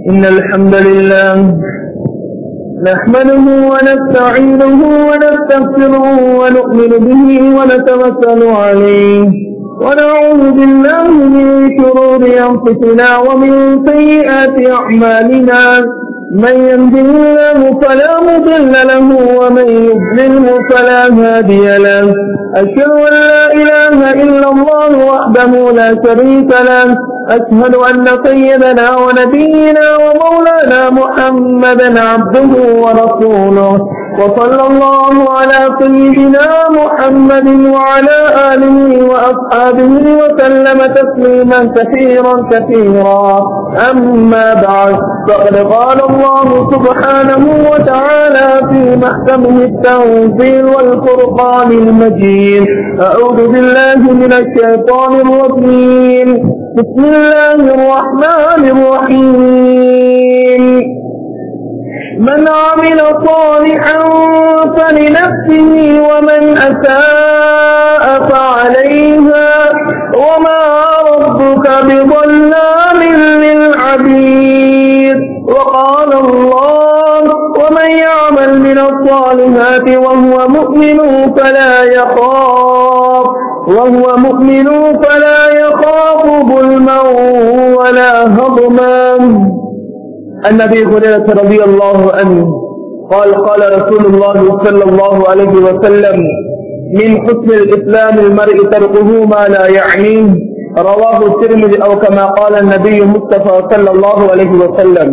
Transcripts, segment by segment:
إن الحمد لله نحمده ونستعينه ونستغفره ونؤمن به ونتوكل عليه ونعوذ بالله من شرور أنفسنا ومن سيئات أعمالنا من يهده الله فلا مضل له ومن يضلله فلا هادي له أشهد أن لا إله إلا الله وحده لا شريك له أشهد أن سيدنا ونبينا ومولانا محمدا عبده ورسوله وصلى الله على سيدنا محمد وعلى آله وأصحابه وسلم تسليما كثيرا كثيرا أما بعد فقد قال الله سبحانه وتعالى في محكمه التنزيل والفرقان المجيد أعوذ بالله من الشيطان الرجيم بسم الله الرحمن الرحيم من عمل صالحا فلنفسه ومن أساء فعليها وما ربك بظلام للعبيد وقال الله ومن يعمل من الصالحات وهو مؤمن فلا يخاف وهو مؤمن فلا يخاف ظلما ولا هضما عن ابي هريره رضي الله عنه قال قال رسول الله صلى الله عليه وسلم من حسن الاسلام المرء تركه ما لا يعنيه رواه الترمذي او كما قال النبي مصطفى صلى الله عليه وسلم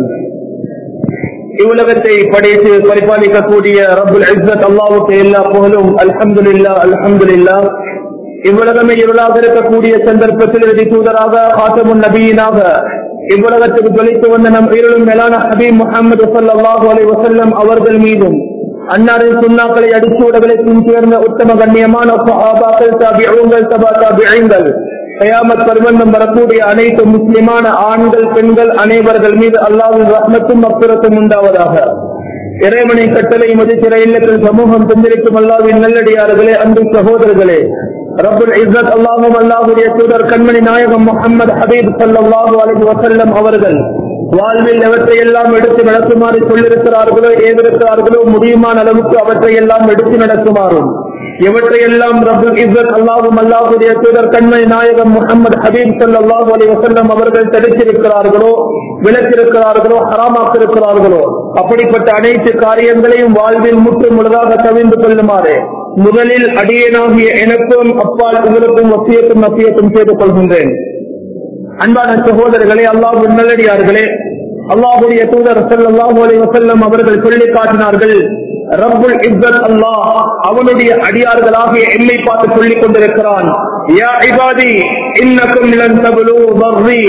இவ்வுலகத்தை படைத்து பரிபாலிக்கக்கூடிய ரபுல் இஸ்ஸத் அல்லாவுக்கு எல்லா புகழும் அல்ஹம்துலில்லா அல்ஹம்துலில்லா இவ்வுலகமே இருளாக இருக்கக்கூடிய சந்தர்ப்பத்தில் இறுதி தூதராக காத்தமுன் நபியினாக இவ்வுலகத்துக்கு தொலைத்து வந்த நம் இருளும் மேலான ஹபீப் முகமது சல்லாஹூ அலி வசல்லம் அவர்கள் மீதும் அன்னாரின் சுண்ணாக்களை அடிச்சுவடுகளை சேர்ந்த உத்தம கண்ணியமான சஹாபாக்கள் தாபிகள் தபா தாபிகள் கயாமத் பருவந்தம் வரக்கூடிய அனைத்து முஸ்லிமான ஆண்கள் பெண்கள் அனைவர்கள் மீது அல்லாவின் ரத்னத்தும் அப்புறத்தும் உண்டாவதாக இறைவனின் கட்டளை மதிக்கிற இல்லத்தில் சமூகம் தந்திருக்கும் அல்லாவின் நல்லடியார்களே அன்பு சகோதரர்களே ரபுல் இஸ்ஸத் அல்லாஹும் அல்லாஹுடைய தூதர் கண்மணி நாயகம் முகமது ஹபீப் சல்லாஹூ அலி வசல்லம் அவர்கள் வாழ்வில் எவற்றை எல்லாம் எடுத்து நடத்துமாறு சொல்லிருக்கிறார்களோ ஏதிருக்கிறார்களோ முடியுமான அளவுக்கு அவற்றை எல்லாம் எடுத்து நடத்துமாறும் எவற்றையெல்லாம் ரபுல் இஸ்ஸத் அல்லாஹும் அல்லாஹுடைய தூதர் கண்மணி நாயகம் முகமது ஹபீப் சல்லாஹூ அலி வசல்லம் அவர்கள் தடுத்திருக்கிறார்களோ விளக்கிருக்கிறார்களோ ஹராமாக்கிருக்கிறார்களோ அப்படிப்பட்ட அனைத்து காரியங்களையும் வாழ்வில் முற்று முழுதாக தவிர்ந்து கொள்ளுமாறு முதலில் அடியனாகிய எனக்கும் அப்பால் உங்களுக்கும் வசியத்தும் வசியத்தும் செய்து கொள்கின்றேன் அன்பான சகோதரர்களே அல்லாஹு நல்லடியார்களே அல்லாஹுடைய தூதர் சல்லாஹூ அலி வசல்லம் அவர்கள் சொல்லி காட்டினார்கள் ரப்புல் இஸ்ஸத் அல்லாஹ் அவனுடைய அடியார்களாகிய எம்மை பார்த்து சொல்லிக் கொண்டிருக்கிறான் யா இபாதி இன்னக்கும் லன் தபலு பர்ரி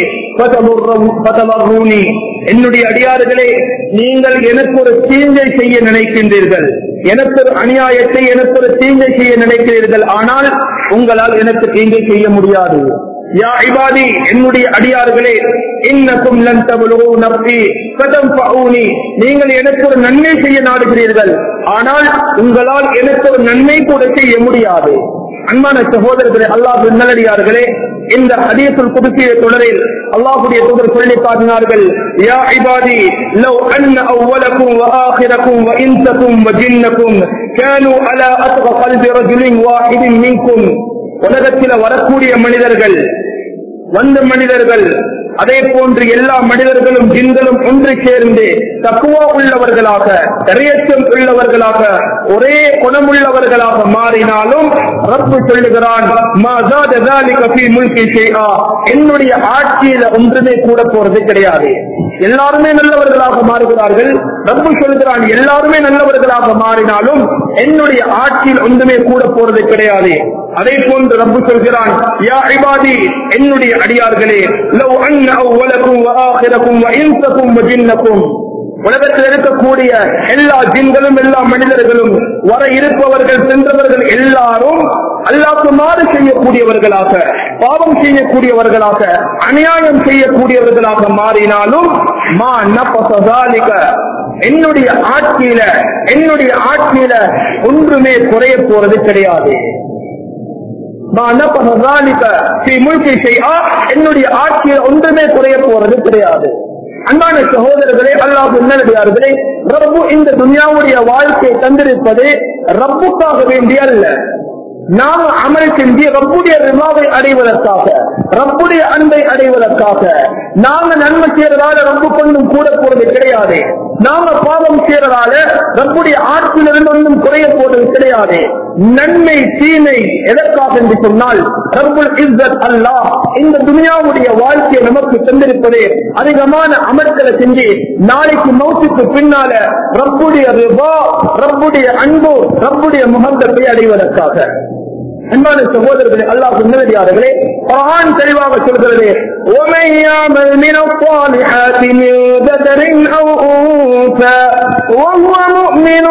ஃபதபர்ரூனி என்னுடைய அடியார்களே நீங்கள் எனக்கு ஒரு தீங்கை செய்ய நினைக்கின்றீர்கள் எனக்கு ஒரு அநியாயத்தை எனக்கு ஒரு தீங்கை செய்ய நினைக்கிறீர்கள் ஆனால் உங்களால் எனக்கு தீங்கை செய்ய முடியாது யா இபாதி என்னுடைய அடியார்களே இன்னக்கும் லன் தபலு நப்தி ஃபதம்பஊனி நீங்கள் எனக்கு ஒரு நன்மை செய்ய நாடுகிறீர்கள் ஆனால் உங்களால் எனக்கு ஒரு நன்மை கூட செய்ய முடியாது அன்பான சகோதரர்களே அல்லாஹ் நல்லடியார்களே இந்த ஹதீசுல் குதுசிய தொடரில் அல்லாஹுடைய தூதர் சொல்லி காட்டினார்கள் யா இபாதி லவ் அன்ன அவ்வலக்கும் وآخركم وإنسكم وجنكم كانوا على أتقى قلب رجل واحد منكم உலகத்தில் வரக்கூடிய மனிதர்கள் வந்த மனிதர்கள் அதே போன்று எல்லா மனிதர்களும் ஜின்களும் ஒன்று சேர்ந்து தக்குவா உள்ளவர்களாக கரையச்சம் உள்ளவர்களாக ஒரே குணமுள்ளவர்களாக மாறினாலும் ரப்பு சொல்லுகிறான் என்னுடைய ஆட்சியில ஒன்றுமே கூட போறது கிடையாது எல்லாருமே நல்லவர்களாக மாறுகிறார்கள் ரப்பு சொல்கிறான் எல்லாருமே நல்லவர்களாக மாறினாலும் என்னுடைய ஆட்சியில் ஒன்றுமே கூட போறது கிடையாது அதே போன்று ரப்பு சொல்கிறான் யா இபாதி என்னுடைய அடியார்களே லவ் அன்ன அவ்வலக்கும் வஆஹிரக்கும் வஇன்சக்கும் வஜின்னக்கும் உலகத்தில் இருக்கக்கூடிய எல்லா ஜின்களும் எல்லா மனிதர்களும் வர இருப்பவர்கள் சென்றவர்கள் எல்லாரும் அல்லாக்கு மாறு செய்யக்கூடியவர்களாக பாவம் செய்யக்கூடியவர்களாக அநியாயம் செய்யக்கூடியவர்களாக மாறினாலும் மா நப்பசாலிக என்னுடைய ஆட்சியில என்னுடைய ஆட்சியில ஒன்றுமே குறைய போறது கிடையாது என்னுடைய ஆட்சியில் ஒன்றுமே குறைய போறது கிடையாது அன்பான சகோதரர்களே அல்லாஹ் நல்லடியார்களே ரப்பு இந்த துனியாவுடைய வாழ்க்கையை தந்திருப்பது ரப்புக்காக வேண்டிய அல்ல நாம அமல் செஞ்சு ரப்புடைய ரிமாவை அடைவதற்காக ரப்புடைய அன்பை அடைவதற்காக நாம நன்மை செய்யறதால ரப்பு கொண்டும் கூட போறது கிடையாது நாம பாவம் செய்யறதால ரப்புடைய ஆட்சியிலிருந்து ஒன்றும் குறைய போறது கிடையாது நன்மை தீமை எதற்காக என்று சொன்னால் ரப்புல் இஸ்ஸத் அல்லாஹ் இந்த துனியாவுடைய வாழ்க்கையை நமக்கு தந்திருப்பது அதிகமான அமர்களை செஞ்சு நாளைக்கு மௌத்துக்கு பின்னால ரப்புடைய ரிபா ரப்புடைய அன்பு ரப்புடைய முகந்தத்தை அடைவதற்காக அன்பான சகோதரர்களே அல்லாஹ் உன்னதியார்களே குர்ஆன் தெளிவாக சொல்கிறது ومن يعمل من الصالحات من ذكر أو أنثى وهو مؤمن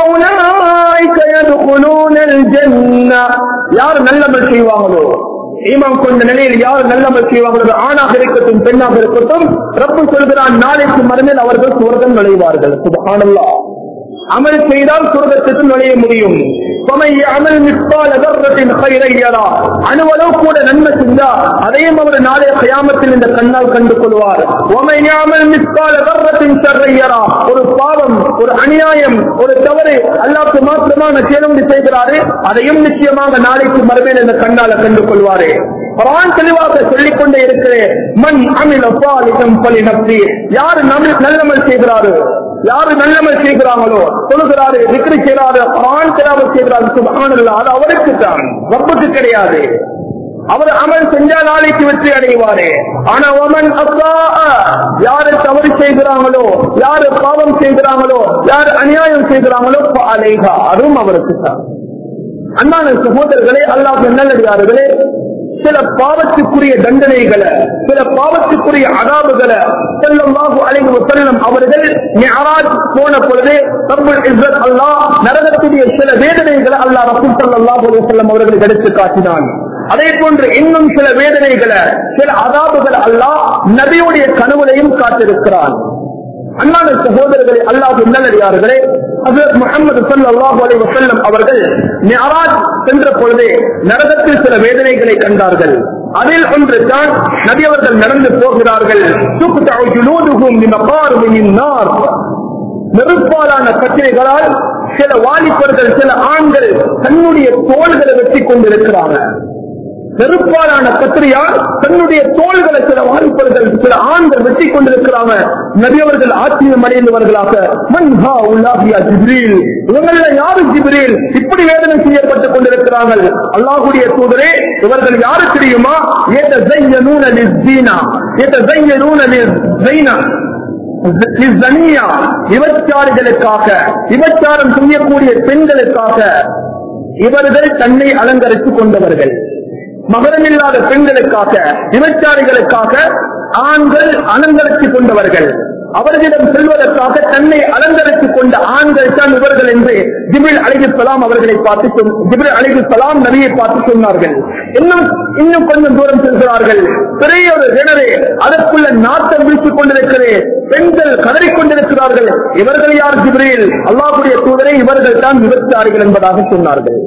فأولئك يدخلون الجنة யார் நல்லமல் செய்வாங்களோ ஈமான் கொண்ட நிலையில் யார் நல்லமல் செய்வாங்களோ ஆணாக இருக்கட்டும் பெண்ணாக இருக்கட்டும் ரப்பு சொல்கிறான் நாளைக்கு மறுமையில் அவர்கள் சுவர்க்கம் நுழைவார்கள் சுபஹானல்லாஹ் அமல் செய்தால் சுரகத்துக்கு நுழைய முடியும் அமல் மிஸ்பால் எதர்றத்தின் கைரையரா அணுவளவு கூட நன்மை செஞ்சா அதையும் அவர் நாளைய கயாமத்தில் இந்த கண்ணால் கண்டு கொள்வார் அமல் மிஸ்பால் எதர்றத்தின் சர்ரையரா ஒரு பாவம் ஒரு அநியாயம் ஒரு தவறு அல்லாக்கு மாத்திரமான சேலம் செய்கிறாரு அதையும் நிச்சயமாக நாளைக்கு மறுமையில் இந்த கண்ணால கண்டு கொள்வாரு குரான் தெளிவாக சொல்லிக் கொண்டே இருக்கிறேன் மண் அமில் அப்பாலிகம் பலி நப்தி யாரு நம்ம நல்லமல் செய்கிறாரு யாரு நல்லமல் செய்கிறாங்களோ சொல்லுகிறாரு விக்ரி செய்கிறாரு குரான் தெளிவாக செய்கிறாரு சுபஹானல்லா அது அவருக்கு தான் ரப்புக்கு கிடையாது அவர் அமல் செஞ்சா நாளைக்கு வெற்றி அடைவாரு ஆனா ஒமன் அப்பா யாரு தவறு செய்கிறாங்களோ யாரு பாவம் செய்கிறாங்களோ யாரு அநியாயம் செய்கிறாங்களோ அலைகா அதுவும் அவருக்கு தான் அண்ணான சகோதரர்களே அல்லாஹ் நல்லடியார்களே சில பாவத்துக்குரிய தண்டனைகளை சில பாவத்துக்குரிய அதாபுகளை செல்லமாக அழைவு செல்லும் அவர்கள் மெஹராஜ் போன பொழுது ரப்புல் இஸ்ஸத் அல்லாஹ் நரகத்துடைய சில வேதனைகளை அல்லாஹ் ரசூல் ஸல்லல்லாஹு அலைஹி வஸல்லம் அவர்களுக்கு எடுத்து காட்டினான் அதே போன்று இன்னும் சில வேதனைகளை சில அதாபுகளை அல்லாஹ் நபியுடைய கனவுலையும் காட்டிருக்கிறான் அண்ணான சகோதரர்களே அல்லாஹ் நல்லடியார்களே ஹசரத் முகமது சல்லாஹூ அலி வசல்லம் அவர்கள் மெஹராஜ் சென்ற பொழுதே நரகத்தில் சில வேதனைகளை கண்டார்கள் அதில் ஒன்று தான் நபி அவர்கள் நடந்து போகிறார்கள் நெருப்பாலான கட்டிலைகளால் சில வாலிபர்கள் சில ஆண்கள் தன்னுடைய தோள்களை வெட்டி கொண்டிருக்கிறாங்க நெருப்பாலான கத்திரியால் தன்னுடைய தோள்களை சில வாலிபர்கள் சில ஆண்கள் வெட்டி கொண்டிருக்கிறாங்க நபியவர்கள் ஆச்சரியம் அடைந்தவர்களாக மன்ஹா உல்லாஹியா ஜிப்ரீல் இவங்கள யாரு ஜிப்ரீல் இப்படி வேதனை செய்யப்பட்டுக் கொண்டிருக்கிறார்கள் அல்லாஹுடைய தூதரே இவர்கள் யாரு தெரியுமா ஏத ஜையனூன லிஸ்தீனா ஏத ஜையனூன லிஸ்ஸைனா லிஸ்ஸனியா விபச்சாரிகளுக்காக விபச்சாரம் செய்யக்கூடிய பெண்களுக்காக இவர்கள் தன்னை அலங்கரித்துக் கொண்டவர்கள் மகரமில்லாத பெண்களுக்காக விபச்சாரிகளுக்காக ஆண்கள் அலங்கரித்துக் கொண்டவர்கள் அவர்களிடம் செல்வதற்காக தன்னை அலங்கரித்துக் கொண்ட ஆண்கள் தான் இவர்கள் என்று ஜிபில் அலிகு சலாம் அவர்களை பார்த்து சொல்- ஜிபில் அலிகு சலாம் நபியை பார்த்து சொன்னார்கள் இன்னும் இன்னும் கொஞ்சம் தூரம் செல்கிறார்கள் பெரிய ஒரு கிணறு அதற்குள்ள நாட்டம் வீசிக் கொண்டிருக்கிறது பெண்கள் கதறிக் கொண்டிருக்கிறார்கள் இவர்கள் யார் ஜிப்ரீல் அல்லாஹுடைய தூதரை இவர்கள் தான் விபச்சாரிகள் என்பதாக சொன்னார்கள்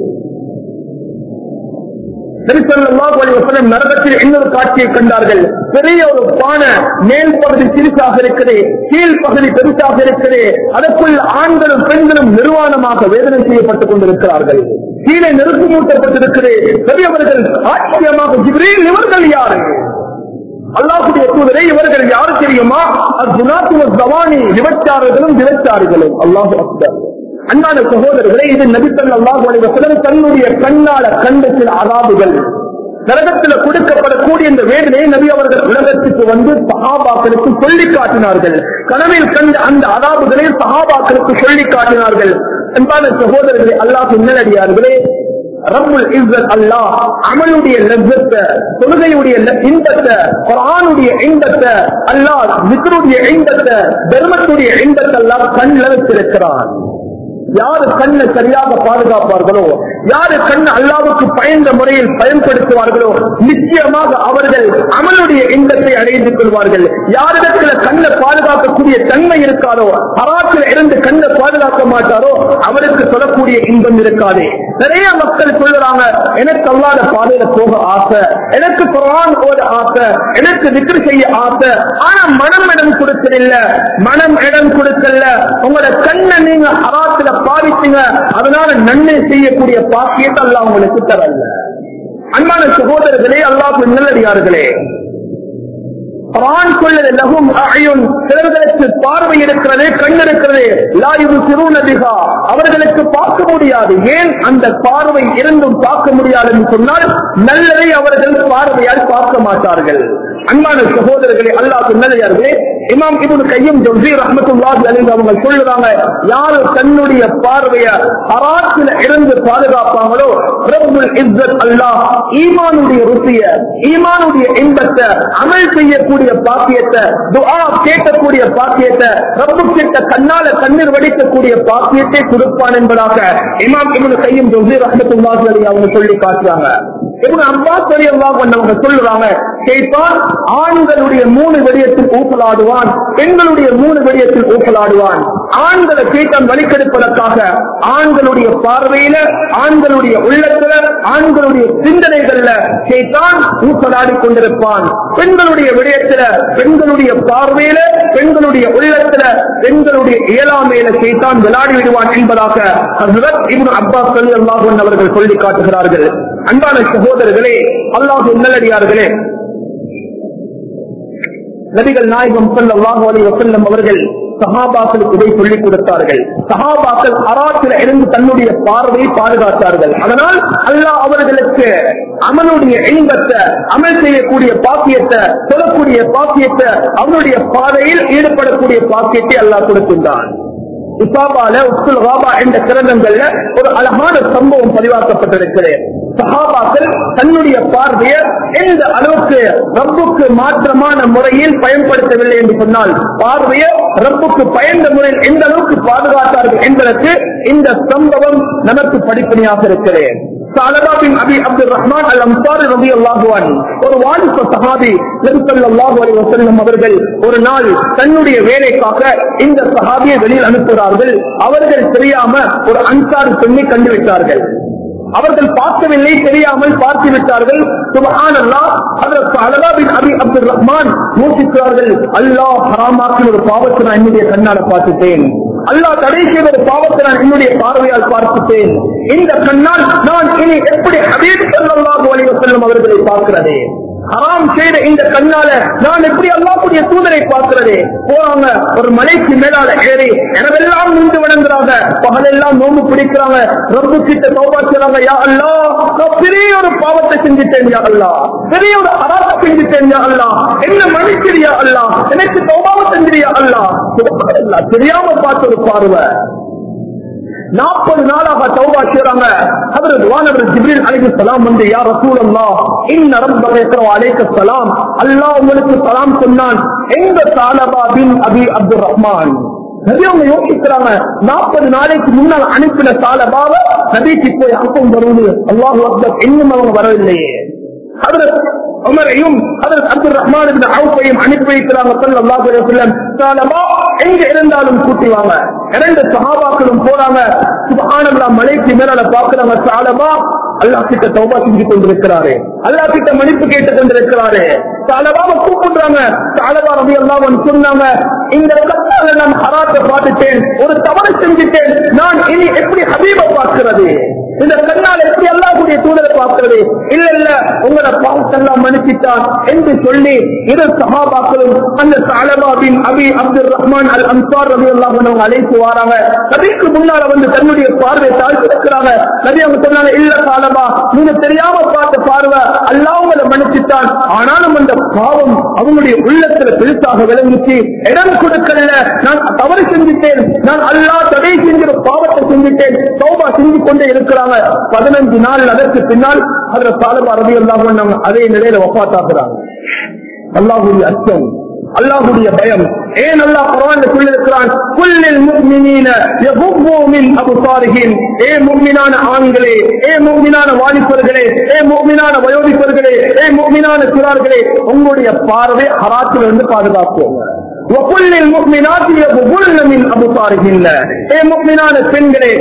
நபிசல்லாஹு அலைஹி வஸல்லம் நரகத்தில் இன்னொரு காட்சியை கண்டார்கள் பெரிய ஒரு பானை மேல் பகுதி சிறிசாக இருக்குது கீழ் பகுதி பெருசாக இருக்குது அதற்குள் ஆண்களும் பெண்களும் நிர்வாணமாக வேதனை செய்யப்பட்டுக் கொண்டிருக்கிறார்கள் கீழே நெருப்பு மூட்டப்பட்டிருக்கிறது பெரியவர்கள் ஆச்சரியமாக ஜிப்ரீல் இவர்கள் யாரு அல்லாஹுடைய தூதரை இவர்கள் யாரு தெரியுமா அத்துனாத்துவ தவானி விபச்சாரர்களும் விபச்சாரிகளும் அல்லாஹு அக்பர் அன்பான சகோதரர்களே இது நபித்தல் அல்லாஹு அலைஹி வஸல்லம் தன்னுடைய கண்ணால கண்ட சில அதாபுகள் நரகத்தில் கொடுக்கப்படக்கூடிய இந்த வேதனையை நபி அவர்கள் உலகத்துக்கு வந்து சஹாபாக்களுக்கு சொல்லி காட்டினார்கள் கனவில் கண்ட அந்த அதாபுகளை சஹாபாக்களுக்கு சொல்லி காட்டினார்கள் அன்பான சகோதரர்களே அல்லாஹ் நல்லடியார்களே ரப்புல் இஸ்ஸத் அல்லாஹ் அமலுடைய லெzzத்தை தொழுகையுடைய ல- இன்பத்தை குர்ஆனுடைய இன்பத்தை அல்லாஹ் விக்ருடைய இன்பத்தை தர்மத்துடைய இன்பத்தை அல்லாஹ் கண்ணில் வச்சிருக்கிறான் யாரு கண்ணை சரியாக பாதுகாப்பார்களோ யாரு கண் அல்லாவுக்கு பயந்த முறையில் பயன்படுத்துவார்களோ நிச்சயமாக அவர்கள் அமலுடைய இன்பத்தை அடைந்து கொள்வார்கள் யாரிடத்தில் கண்ணை பாதுகாக்கக்கூடிய பார்க்கக்கூடிய தன்மை இருக்காதோ ஹராத்தில் இருந்து கண்ணை பாதுகாக்க மாட்டாரோ அவருக்கு சொல்லக்கூடிய இன்பம் இருக்காது நிறைய மக்கள் சொல்லுறாங்க எனக்கு அல்லாத பாதையில போக ஆசை எனக்கு குரான் ஓத ஆசை எனக்கு விக்ரி செய்ய ஆசை ஆனா மனம் இடம் கொடுக்கல மனம் இடம் கொடுக்கல உங்களோட கண்ணை நீங்க ஹராத்துல பாதிச்சீங்க அதனால நன்மை செய்யக்கூடிய பாக்கியத்தை அல்லாஹ் உங்களுக்கு தரல அன்பான சகோதரர்களே அல்லாஹ் நல்லடியார்களே குரான் சொல்லுது லகும் அயுன் சிலர்களுக்கு பார்வை இருக்கிறது கண் இருக்கிறது லாயுவு சிறுநதிகா அவர்களுக்கு பார்க்க முடியாது ஏன் அந்த பார்வை இருந்தும் பார்க்க முடியாது என்று சொன்னால் நல்லதை அவர்கள் பார்வையால் பார்க்க மாட்டார்கள் அன்பான சகோதரர்களே அல்லாஹ் நல்லதார்களே இமாம் இப்னு கையும் ஜௌசி ரஹ்மத்துல்லாஹி அலைஹி அவங்க சொல்லுறாங்க யார் தன்னுடைய பார்வைய ஹராத்தில் இருந்து பாதுகாப்பாங்களோ ரப்புல் இஸ்ஸத் அல்லாஹ் ஈமானுடைய ருசிய ஈமானுடைய இன்பத்தை அமல் செய்யக்கூடிய பாக்கியத்தை துஆ கேட்கக்கூடிய பாக்கியத்தை ரப்பு கிட்ட கண்ணால கண்ணீர் வடிக்கக்கூடிய பாக்கியத்தை கொடுப்பான் என்பதாக இமாம் இப்னு கையும் ஜௌசி ரஹ்மத்துல்லாஹி அலைஹி அவங்க சொல்லி காட்டுறாங்க இவங்க அப்பாஸ் வழியெல்லாம் கொண்டவங்க சொல்லுறாங்க கேட்பான் ஆண்களுடைய மூணு விடயத்தில் ஊசலாடுவான் பெண்களுடைய மூணு விடயத்தில் ஊசலாடுவான் ஆண்களை கேட்டன் வழிக்கெடுப்பதற்காக ஆண்களுடைய பார்வையில ஆண்களுடைய உள்ளத்துல ஆண்களுடைய சிந்தனைகள்ல கேட்டான் ஊசலாடி கொண்டிருப்பான் பெண்களுடைய விடயத்துல பெண்களுடைய பார்வையில பெண்களுடைய உள்ளத்துல பெண்களுடைய இயலாமையில கேட்டான் விளையாடி விடுவான் என்பதாக ஹஸ்ரத் இப்னு அப்பாஸ் ரலியல்லாஹு அன்ஹு அவர்கள் சொல்லி காட்டுகிறார்கள் அன்பான சகோதரர்களே அல்லாஹ் நல்லடியார்களே நபிகள் நாயகம் ஸல்லல்லாஹு அலைஹி வஸல்லம் அவர்கள் சஹாபாக்களுக்கு இதை சொல்லிக் கொடுத்தார்கள் சஹாபாக்கள் அராத்தில் இருந்து தன்னுடைய பார்வையை பாதுகாத்தார்கள் அதனால் அல்லாஹ் அவர்களுக்கு அமலுடைய இன்பத்தை அமல் செய்யக்கூடிய பாக்கியத்தை சொல்லக்கூடிய பாக்கியத்தை அவனுடைய பாதையில் ஈடுபடக்கூடிய பாக்கியத்தை அல்லாஹ் கொடுக்கின்றான் இசாபால உஸ்துல் வாபா என்ற கிரந்தங்கள்ல ஒரு அழகான சம்பவம் பதிவாக்கப்பட்டிருக்கிறது சஹாபாக்கள் தன்னுடைய பார்வையை எந்த அளவுக்கு ரப்புக்கு மாற்றமான முறையில் பயன்படுத்தவில்லை என்று சொன்னால் பார்வையை ரப்புக்கு பயந்த முறையில் எந்த அளவுக்கு பாதுகாத்தார்கள் என்பதற்கு இந்த சம்பவம் நமக்கு படிப்பணியாக இருக்கிறது சாலபா பின் அபி அப்துல் ரஹ்மான் அல் அன்சாரி ரலியல்லாஹு அன்ஹு ஒரு வாலிப சஹாபி நபி ஸல்லல்லாஹு அலைஹி வஸல்லம் அவர்கள் ஒரு நாள் தன்னுடைய வேலைக்காக இந்த சஹாபியை வெளியில் அனுப்புகிறார்கள் அவர்கள் தெரியாம ஒரு அன்சார் பெண்ணை கண்டுவிட்டார்கள் அவர்கள் பார்க்கவில்லை தெரியாமல் பார்த்து விட்டார்கள் சுபஹான் அல்லாஹ் அதற்கு அலகாபின் அபி அப்துல் ரஹ்மான் யோசிக்கிறார்கள் அல்லாஹ் ஹராமாக்கின ஒரு பாவத்தை நான் என்னுடைய கண்ணால பார்த்துட்டேன் அல்லாஹ் தடை செய்த ஒரு பாவத்தை நான் என்னுடைய பார்வையால் பார்த்துட்டேன் இந்த கண்ணால் நான் இனி எப்படி ஹபீப் ஸல்லல்லாஹு அலைஹி வஸல்லம் அவர்களை பார்க்கிறதே ஹராம் செய்த இந்த கண்ணால நான் எப்படி அல்லாஹ்வுடைய தூதரை பார்க்கிறதே போறாங்க ஒரு மலைக்கு மேலால ஏறி எனவெல்லாம் நின்று வணங்குறாங்க பகலெல்லாம் நோம்பு பிடிக்கிறாங்க ரப்பு கிட்ட தௌபா செய்றாங்க யா அல்லாஹ் நான் பெரிய ஒரு பாவத்தை செஞ்சுட்டேன் யா அல்லாஹ் பெரிய ஒரு ஹராத்தை செஞ்சுட்டேன் யா அல்லாஹ் என்ன மன்னிச்சிரியா அல்லாஹ் எனக்கு தௌபாவை செஞ்சிரியா அல்லாஹ் சுப்ஹானல்லாஹ் தெரியாம பார்த்த ஒரு பார்வை நாற்பது நாளாக தௌபா செய்றாங்க ஹதரத் வானவர் ஜிப்ரீல் அலைஹிஸ்ஸலாம் வந்து யா ரசூலல்லாஹ் இன்ன ரப்பக யக்ரவு அலைக்க ஸலாம் அல்லாஹ் உங்களுக்கு சலாம் சொன்னான் எங்க சாலபா பின் அபி அப்துல் ரஹ்மான் நபி அவங்க யோசிக்கிறாங்க நாற்பது நாளைக்கு முன்னால் அனுப்பின சாலபாவை நபிக்கு போய் அனுப்பம் வருவது அல்லாஹு அக்பர் இன்னும் அவங்க வரவில்லையே ஹதரத் உமரையும் ஹதரத் அப்துல் ரஹ்மான் இப்னு அவுஃபையும் அனுப்பி வைக்கிறாங்க ஸல்லல்லாஹு அலைஹி வஸல்லம் சாலபா எங்க இருந்தாலும் கூட்டி வாங்க இரண்டு சஹாபாக்களும் போறாங்க சுப்ஹானல்லாஹ் மலைக்கு மேலால பாக்குறாங்க சாலபா அல்லாஹ் கிட்ட தௌபா செஞ்சு கொண்டிருக்கிறாரு அல்லாஹ் கிட்ட மன்னிப்பு கேட்டு கொண்டிருக்கிறாரு சாலபாவை கூப்பிடுறாங்க சாலபா ரவி அல்லாஹ் சொன்னாங்க இந்த கத்தால நான் ஹராத்தை பார்த்துட்டேன் ஒரு தவறு செஞ்சுட்டேன் நான் இனி எப்படி ஹபீபை பார்க்கிறது இந்த கண்ணால் எப்படி அல்லாஹ்வுடைய தூதரை பார்க்கிறது இல்ல இல்ல உங்களோட பாவத்தெல்லாம் மன்னிச்சிட்டான் என்று சொல்லி இரு சஹாபாக்களும் அந்த சாலபாபின் அபி அப்துல் ரஹ்மான் அல் அன்சார் ரவி அல்லாஹ் அவங்க அழைத்து வராங்க நபிக்கு முன்னால வந்து தன்னுடைய பார்வை தாழ்த்தி இருக்கிறாங்க நபி அவங்க சொன்னாங்க இல்ல சாலபா நீங்க தெரியாம பார்த்த பார்வை அல்லாஹ் உங்களை மன்னிச்சிட்டான் ஆனாலும் அந்த பாவம் அவங்களுடைய உள்ளத்துல பெருசாக விளங்குச்சு இடம் கொடுக்கல நான் தவறு செஞ்சுட்டேன் நான் அல்லாஹ் தடை செஞ்ச பாவத்தை செஞ்சுட்டேன் சௌபா செஞ்சு கொண்டே இருக்கிறாங்க பதினஞ்சு நாள் அதற்கு பின்னால் அதுல சாலபா ரவி அல்லாஹ் அதே நிலையில ஒப்பாத்தாக்குறாங்க அல்லாஹுடைய அச்சம் அல்லாஹுடைய பயம் ஏன் அல்லாஹ் குர்ஆன்ல சொல்லியிருக்கிறான் குல்லில் முஃமினீன யகுஃபு மின் அப்சாரிஹிம் ஏ முஃமினான ஆண்களே ஏ முஃமினான வாலிபர்களே ஏ முஃமினான வயோதிபர்களே ஏ முஃமினான சிறார்களே உங்களுடைய பார்வை ஹராத்தில் இருந்து பாதுகாப்போங்க وَقُلِّ الْمُؤْمِنَاتِ يَغْضُضْنَ مِنْ أَبْصَارِهِنَّ ஏ முஃமினான பெண்களே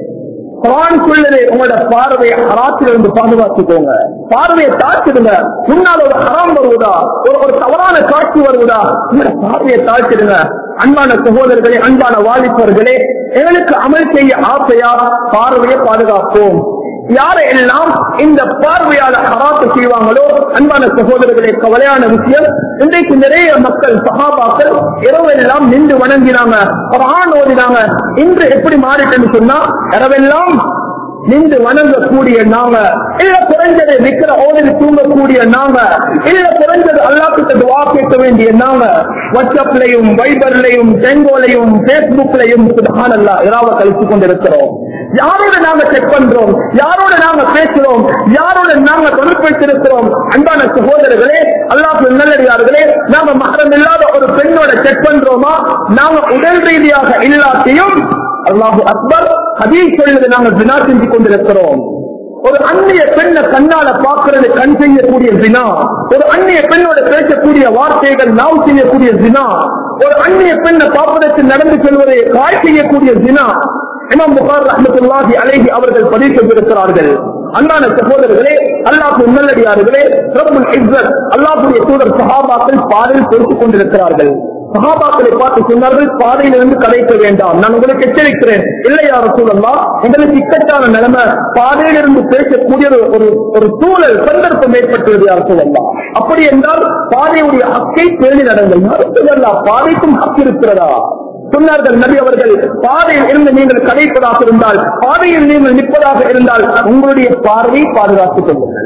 குரான் சொல்லுது உங்களோட பார்வையை ஹராத்திலிருந்து பாதுகாத்துக்கோங்க பார்வையை தாழ்த்திடுங்க முன்னால் ஒரு ஹராம் வருவதா ஒரு ஒரு தவறான காட்சி வருவதா உங்களோட பார்வையை தாழ்த்திடுங்க அன்பான சகோதரர்களே அன்பான வாலிபர்களே எங்களுக்கு அமல் செய்ய ஆசையா பார்வையை பாதுகாப்போம் யாரை எல்லாம் இந்த பார்வையால ஹராத்து செய்வாங்களோ அன்பான சகோதரர்களே கவலையான விஷயம் இன்றைக்கு நிறைய மக்கள் சகாபாக்கள் இரவெல்லாம் நின்று வணங்கினாங்க குரான் ஓதினாங்க இன்று எப்படி மாறிட்டுன்னு சொன்னா இரவெல்லாம் நின்று வணங்கக்கூடிய நாங்க இல்ல குறைஞ்சது விக்கிர ஓதில் தூங்கக்கூடிய நாங்க இல்ல குறைஞ்சது அல்லாக்கிட்ட துவா கேட்க வேண்டிய நாங்க வாட்ஸ்அப்லையும் வைபர்லையும் டெங்கோலையும் பேஸ்புக்லையும் சுபஹானல்லா இராவ கழிச்சு கொண்டிருக்கிறோம் யாரோட நாங்க செக் பண்றோம் யாரோட நாங்க பேசுறோம் யாரோட நாங்க தொடர்பு வைத்திருக்கிறோம் அன்பான சகோதரர்களே அல்லாஹ் நல்லடியார்களே நாங்க மகரம் இல்லாத ஒரு பெண்ணோட செக் பண்றோமா நாங்க உடல் ரீதியாக இல்லாத்தையும் அல்லாஹு அக்பர் ஹதீஸ் சொல்லுது நாங்க வினா செஞ்சு கொண்டிருக்கிறோம் ஒரு அந்நிய பெண்ணை கண்ணால பார்க்கிறது கண் செய்யக்கூடிய வினா ஒரு அந்நிய பெண்ணோட பேசக்கூடிய வார்த்தைகள் நாவ் செய்யக்கூடிய வினா ஒரு அந்நிய பெண்ணை பார்ப்பதற்கு நடந்து செல்வதை காய் செய்யக்கூடிய வினா இமாம் புகார் ரஹமத்துல்லாஹி அலைஹி அவர்கள் பதிவு செய்திருக்கிறார்கள் அன்பான சகோதரர்களே அல்லாஹ் நல்லடியார்களே ரப்புல் இஸ்ஸத் அல்லாஹ்வுடைய தூதர் சஹாபாக்கள் பாடல் பொறுத்துக் கொண்டிருக்கிறார்கள் சகாபாக்களை பார்த்து சொன்னார்கள் பாதையிலிருந்து கலைக்க வேண்டாம் நான் உங்களுக்கு எச்சரிக்கிறேன் இல்லையா சூழல்லா எங்களுக்கு இக்கட்டான நிலைமை பாதையிலிருந்து பேசக்கூடிய ஒரு- ஒரு ஒரு சூழல் சந்தர்ப்பம் ஏற்பட்டுள்ளது யார் சூழல்லா அப்படி என்றால் பாதையுடைய ஹக்கை பேணி நடங்கள் மறுத்துவல்லா பாதைக்கும் ஹக்கு இருக்கிறதா சொன்னார்கள் நபி அவர்கள் பாதையில் இருந்து நீங்கள் கடைப்பதாக இருந்தால் பாதையில் நீங்கள் நிற்பதாக இருந்தால் உங்களுடைய பார்வை பாதுகாத்துக் கொள்ளுங்கள்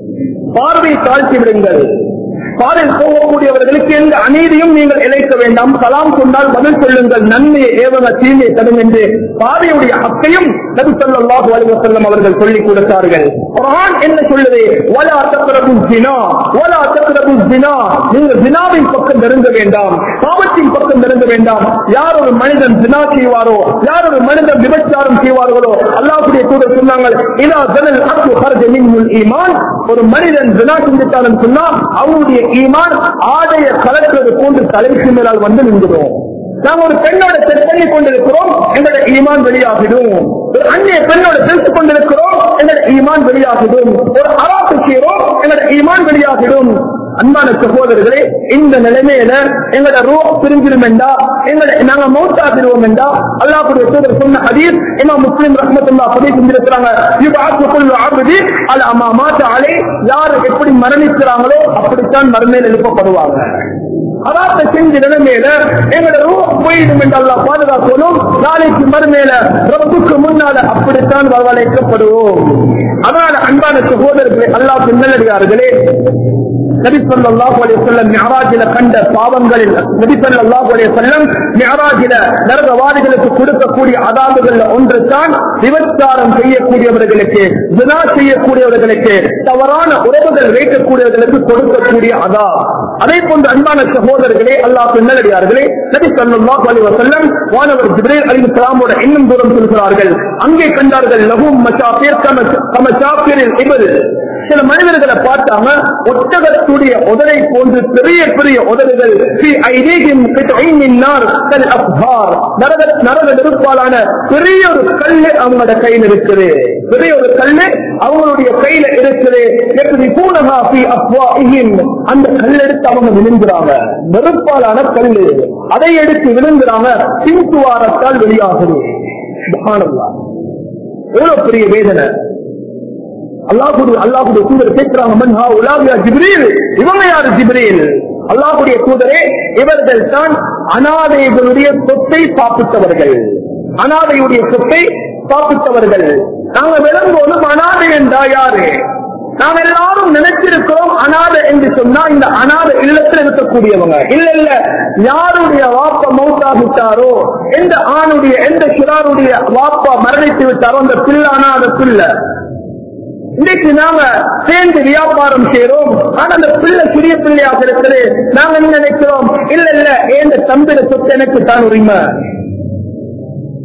பார்வை தாழ்த்தி விடுங்கள் பாதையில் போகக்கூடியவர்களுக்கு எந்த அநீதியும் நீங்கள் இழைக்க வேண்டாம் சலாம் சொன்னால் பதில் சொல்லுங்கள் நன்மையை ஏவக தீமையை தரும் என்று பாதையுடைய ஹக்கையும் நபி ஸல்லல்லாஹு அலைஹி வஸல்லம் அவர்கள் சொல்லிக் கொடுத்தார்கள் குர்ஆன் என்ன சொல்லுது வலா தக்ரபு ஜினா வலா தக்ரபு ஜினா நீங்கள் ஜினாவின் பக்கம் நெருங்க வேண்டாம் பாவத்தின் பக்கம் நெருங்க வேண்டாம் யார் ஒரு மனிதன் ஜினா செய்வாரோ யார் ஒரு மனிதன் விபச்சாரம் செய்வார்களோ அல்லாஹ்வுடைய தூதர் சொன்னாங்க இதா ஜனல் அக்கு ஹர்ஜ மின்னுல் ஈமான் ஒரு மனிதன் ஜினா செஞ்சுட்டாலும் சொன்னா அவனுடைய ஈமான் ஆடைய கலக்கிறது போன்று தலைக்கு மேலால் வந்து நின்றுடும் நாம் ஒரு பெண்ணோட செட் பண்ணி கொண்டிருக்கிறோம் எங்களோட ஈமான் வெளியாகிடும் ஒரு அந்நிய பெண்ணோட பேசிக் கொண்டிருக்கிறோம் எங்களோட ஈமான் வெளியாகிடும் ஒரு அராத்து செய்கிறோம் எங்களோட ஈமான் வெளியாகிடும் அன்பான சகோதரர்களே இந்த நிலைமையில எங்களோட ரூ பிரிஞ்சிடும் என்றா எங்களோட நாங்க மௌத்தாகிடுவோம் என்றா அல்லாஹ்வுடைய தூதர் சொன்ன ஹதீஸ் இமாம் முஸ்லிம் ரஹ்மத்துல்லா பதிவு செஞ்சிருக்கிறாங்க யுபாத்து குல்லு அப்தி அல அம்மா மாத்த அலை யார் எப்படி மரணிக்கிறாங்களோ அப்படித்தான் மறுமையில் எழுப்பப்படுவாங்க அதாத்த செஞ்ச நிலைமையில எங்களோட ரூ போயிடும் என்று அல்லாஹ் பாதுகாக்கணும் நாளைக்கு மறுமையில ரப்புக்கு முன்னால அப்படித்தான் வரவழைக்கப்படுவோம் அதனால அன்பான சகோதரர்களே அல்லாஹ் நல்லடியார்களே நபி ஸல்லல்லாஹு அலைஹி வஸல்லம் மிஅராஜில கண்ட பாவங்களில் நபி ஸல்லல்லாஹு அலைஹி வஸல்லம் மிஅராஜில நரகவாதிகளுக்கு கொடுக்கக்கூடிய அதாபுகள்ல ஒன்று தான் விபச்சாரம் செய்யக்கூடியவர்களுக்கு ஜினா செய்யக்கூடியவர்களுக்கு தவறான உறவுகள் வைக்கக்கூடியவர்களுக்கு கொடுக்கக்கூடிய அதா அதே போன்று அன்பான சகோதரர்களே அல்லாஹ் நல்லடியார்களே நபி ஸல்லல்லாஹு அலைஹி வஸல்லம் வானவர் ஜிப்ரீல் அலைஹிஸ்ஸலாமோட இன்னும் தூரம் செல்கிறார்கள் அங்கே கண்டார்கள் லஹும் மஷாஃபிர் கம கம ஷாஃபிரில் இபல் சில மனிதர்களை பார்த்தாங்க ஒட்டகத்துடைய உதலை போன்று பெரிய பெரிய உதடுகள் في أيديهم قطع من نار كالأفهار. நரக நரக நெருப்பாலான பெரிய ஒரு கல்லு அவங்களோட கையில் இருக்குது பெரிய ஒரு கல்லு அவங்களுடைய கையில இருக்குது يقذفونها في أفواههم. அந்த கல் எடுத்து அவங்க விழுங்குறாங்க நெருப்பாலான கல்லு அதை எடுத்து விழுங்குறாங்க பின்துவாரத்தால் வெளியாகுது சுப்ஹானல்லாஹ். எவ்வளவு பெரிய வேதனை அல்லாஹுடைய அல்லாஹுடைய தூதர் கேட்கிறாங்க மன் ஹா உலாவியா ஜிப்ரீல் இவங்க யாரு ஜிப்ரீல் அல்லாஹுடைய தூதரே இவர்கள் தான் அனாதைகளுடைய சொத்தை சாப்பிட்டவர்கள் அனாதையுடைய சொத்தை சாப்பிட்டவர்கள் நாங்க விளங்குவோம் அனாதை என்றா யாரு நாம் எல்லாரும் நினைச்சிருக்கிறோம் அனாதை என்று சொன்னா இந்த அனாதை இல்லத்தில் இருக்கக்கூடியவங்க இல்ல இல்ல யாருடைய வாப்பா மௌத்தாகிட்டாரோ எந்த ஆணுடைய எந்த சிறாருடைய வாப்பா மரணித்து விட்டாரோ அந்த பிள்ளை அனாதை பிள்ளை இன்னைக்கு நாங்க சேர்ந்து வியாபாரம் செய்யறோம் ஆனா அந்த பிள்ளை சிறிய பிள்ளையாக இருக்குது நாங்க என்ன நினைக்கிறோம் இல்ல இல்ல ஏந்த தம்பிட சொத்து எனக்கு தான் உரிமை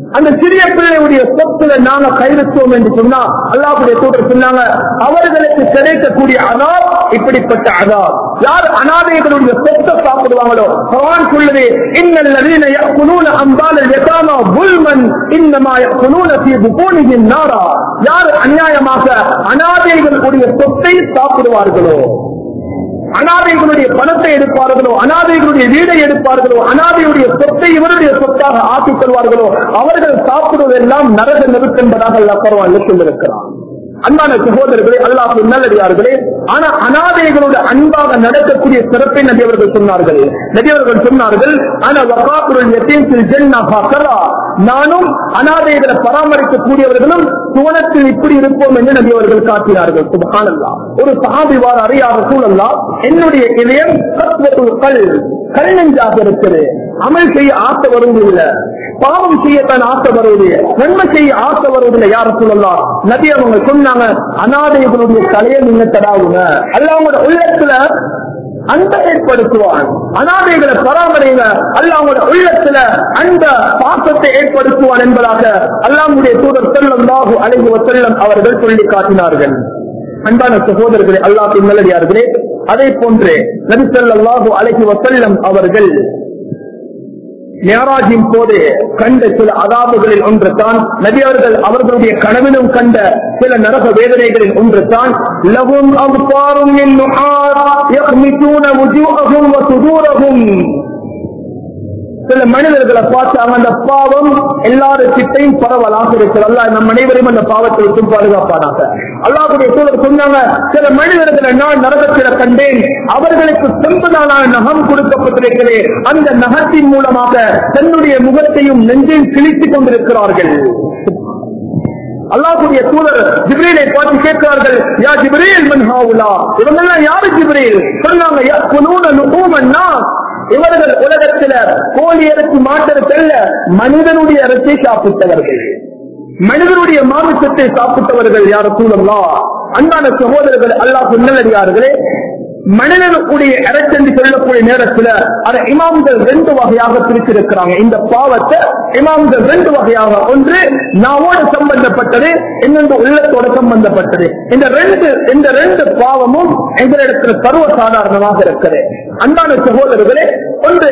அந்த சிறிய பிள்ளையுடைய சொத்துல நாங்க கைவிட்டோம் என்று சொன்னா அல்லாஹுடைய தூதர் சொன்னாங்க அவர்களுக்கு கிடைக்கக்கூடிய அதாப் இப்படிப்பட்ட அதாப் யார் அனாதைகளுடைய சொத்தை சாப்பிடுவாங்களோ குர்ஆன் சொல்லுது இன்னல் லதீன يأكلون أموال اليتامى ظلما إنما يأكلون في بطونهم نارا யார் அநியாயமாக அனாதைகளுடைய சொத்தை சாப்பிடுவார்களோ அனாதைகளுடைய பணத்தை எடுப்பார்களோ அனாதைகளுடைய வீடை எடுப்பார்களோ அனாதையுடைய சொத்தை இவருடைய சொத்தாக ஆக்கிக் கொள்வார்களோ அவர்கள் சாப்பிடுவதெல்லாம் நரக நெருப்பு என்பதாக அல்லா பரவாயில்ல சொல்லிருக்கிறான் அன்பான சகோதரர்களே அல்லாஹ் நல்லடியார்களே ஆனா அனாதைகளோட அன்பாக நடக்கக்கூடிய சிறப்பை நபி அவர்கள் சொன்னார்கள் நபி அவர்கள் சொன்னார்கள் ஆனா வகாக்குரல் யத்தீம்சில் ஜன்னா ஃபகரா. நானும் அனாதைகளை பராமரிக்கக்கூடியவர்களும் சுவனத்தில் இப்படி இருப்போம் என்று நபி அவர்கள் காட்டினார்கள் சுபஹானல்லாஹ் ஒரு சஹாபி வார அறியாத சூழல்லா என்னுடைய இதயம் கத்வத்துல் கல் கல் நெஞ்சாக இருக்குது அமல் செய்ய ஆசை வருவதில்லை பாவம் செய்யத்தான் ஆசை வருவது நன்மை செய்ய ஆசை வருவதில்லை யார சொல்லலாம் நபி அவங்க சொன்னாங்க அனாதைகளுடைய தலையை நீங்க தடாவுங்க அல்ல அவங்களோட உள்ளத்துல அந்த ஏற்படுத்துவான் அனாதைகளை பராமரிங்க அல்ல அவங்களோட உள்ளத்துல அந்த பாசத்தை ஏற்படுத்துவான் என்பதாக அல்லாமுடைய தூதர் செல்லம் பாகு அழகி செல்லம் அவர்கள் சொல்லி காட்டினார்கள் அன்பான சகோதரர்களே அல்லாஹ் நல்லடியார்களே அதே போன்று நபி ஸல்லல்லாஹு அலைஹி வஸல்லம் அவர்கள் மேராஜின் போது கண்ட சில அதாபுகளில் ஒன்று தான் நபி அவர்கள் அவர்களுடைய கனவிலும் கண்ட சில நரக வேதனைகளில் ஒன்று தான் லகும் அவ்வாறும் சில மனிதர்களை பார்த்தாங்க அந்த பாவம் எல்லாருக்கிட்டையும் பரவலாக இருக்கிறது அல்லாஹ் நம் அனைவரையும் அந்த பாவத்தை விட்டு பாதுகாப்பானாங்க அல்லாஹுடைய தூதர் சொன்னாங்க சில மனிதர்களை நான் நரகத்தில கண்டேன் அவர்களுக்கு செம்பதான நகம் கொடுக்கப்பட்டிருக்கிறது அந்த நகத்தின் மூலமாக தன்னுடைய முகத்தையும் நெஞ்சையும் கிழித்துக் கொண்டிருக்கிறார்கள் அல்லாஹுடைய தூதர் ஜிப்ரீலை பார்த்து கேட்கிறார்கள் யா ஜிப்ரீல் மன் ஹாவுலா இவங்க எல்லாம் யாரு ஜிப்ரீல் சொன்னாங்க யா குனூன நுகூமன்னா இவர்கள் உலகத்தில கோழி இறைச்சி மாட்டிருக்கல்ல மனிதனுடைய இறைச்சி சாப்பிட்டவர்கள் மனிதனுடைய மாமிசத்தை சாப்பிட்டவர்கள் யார சூழல்லா அன்பான சகோதரர்கள் அல்லாஹ் நல்லடியார்களே மனிதனுடைய இறைச்சென்று சொல்லக்கூடிய நேரத்தில் அதை இமாம்கள் ரெண்டு வகையாக பிரித்திருக்கிறாங்க இந்த பாவத்தை இமாம்கள் ரெண்டு வகையாக ஒன்று நாவோடு சம்பந்தப்பட்டது இன்னொன்று உள்ளத்தோட சம்பந்தப்பட்டது இந்த ரெண்டு இந்த ரெண்டு பாவமும் எங்களிடத்தில் சர்வ சாதாரணமாக இருக்கிறது அன்பான சகோதரர்களே ஒன்று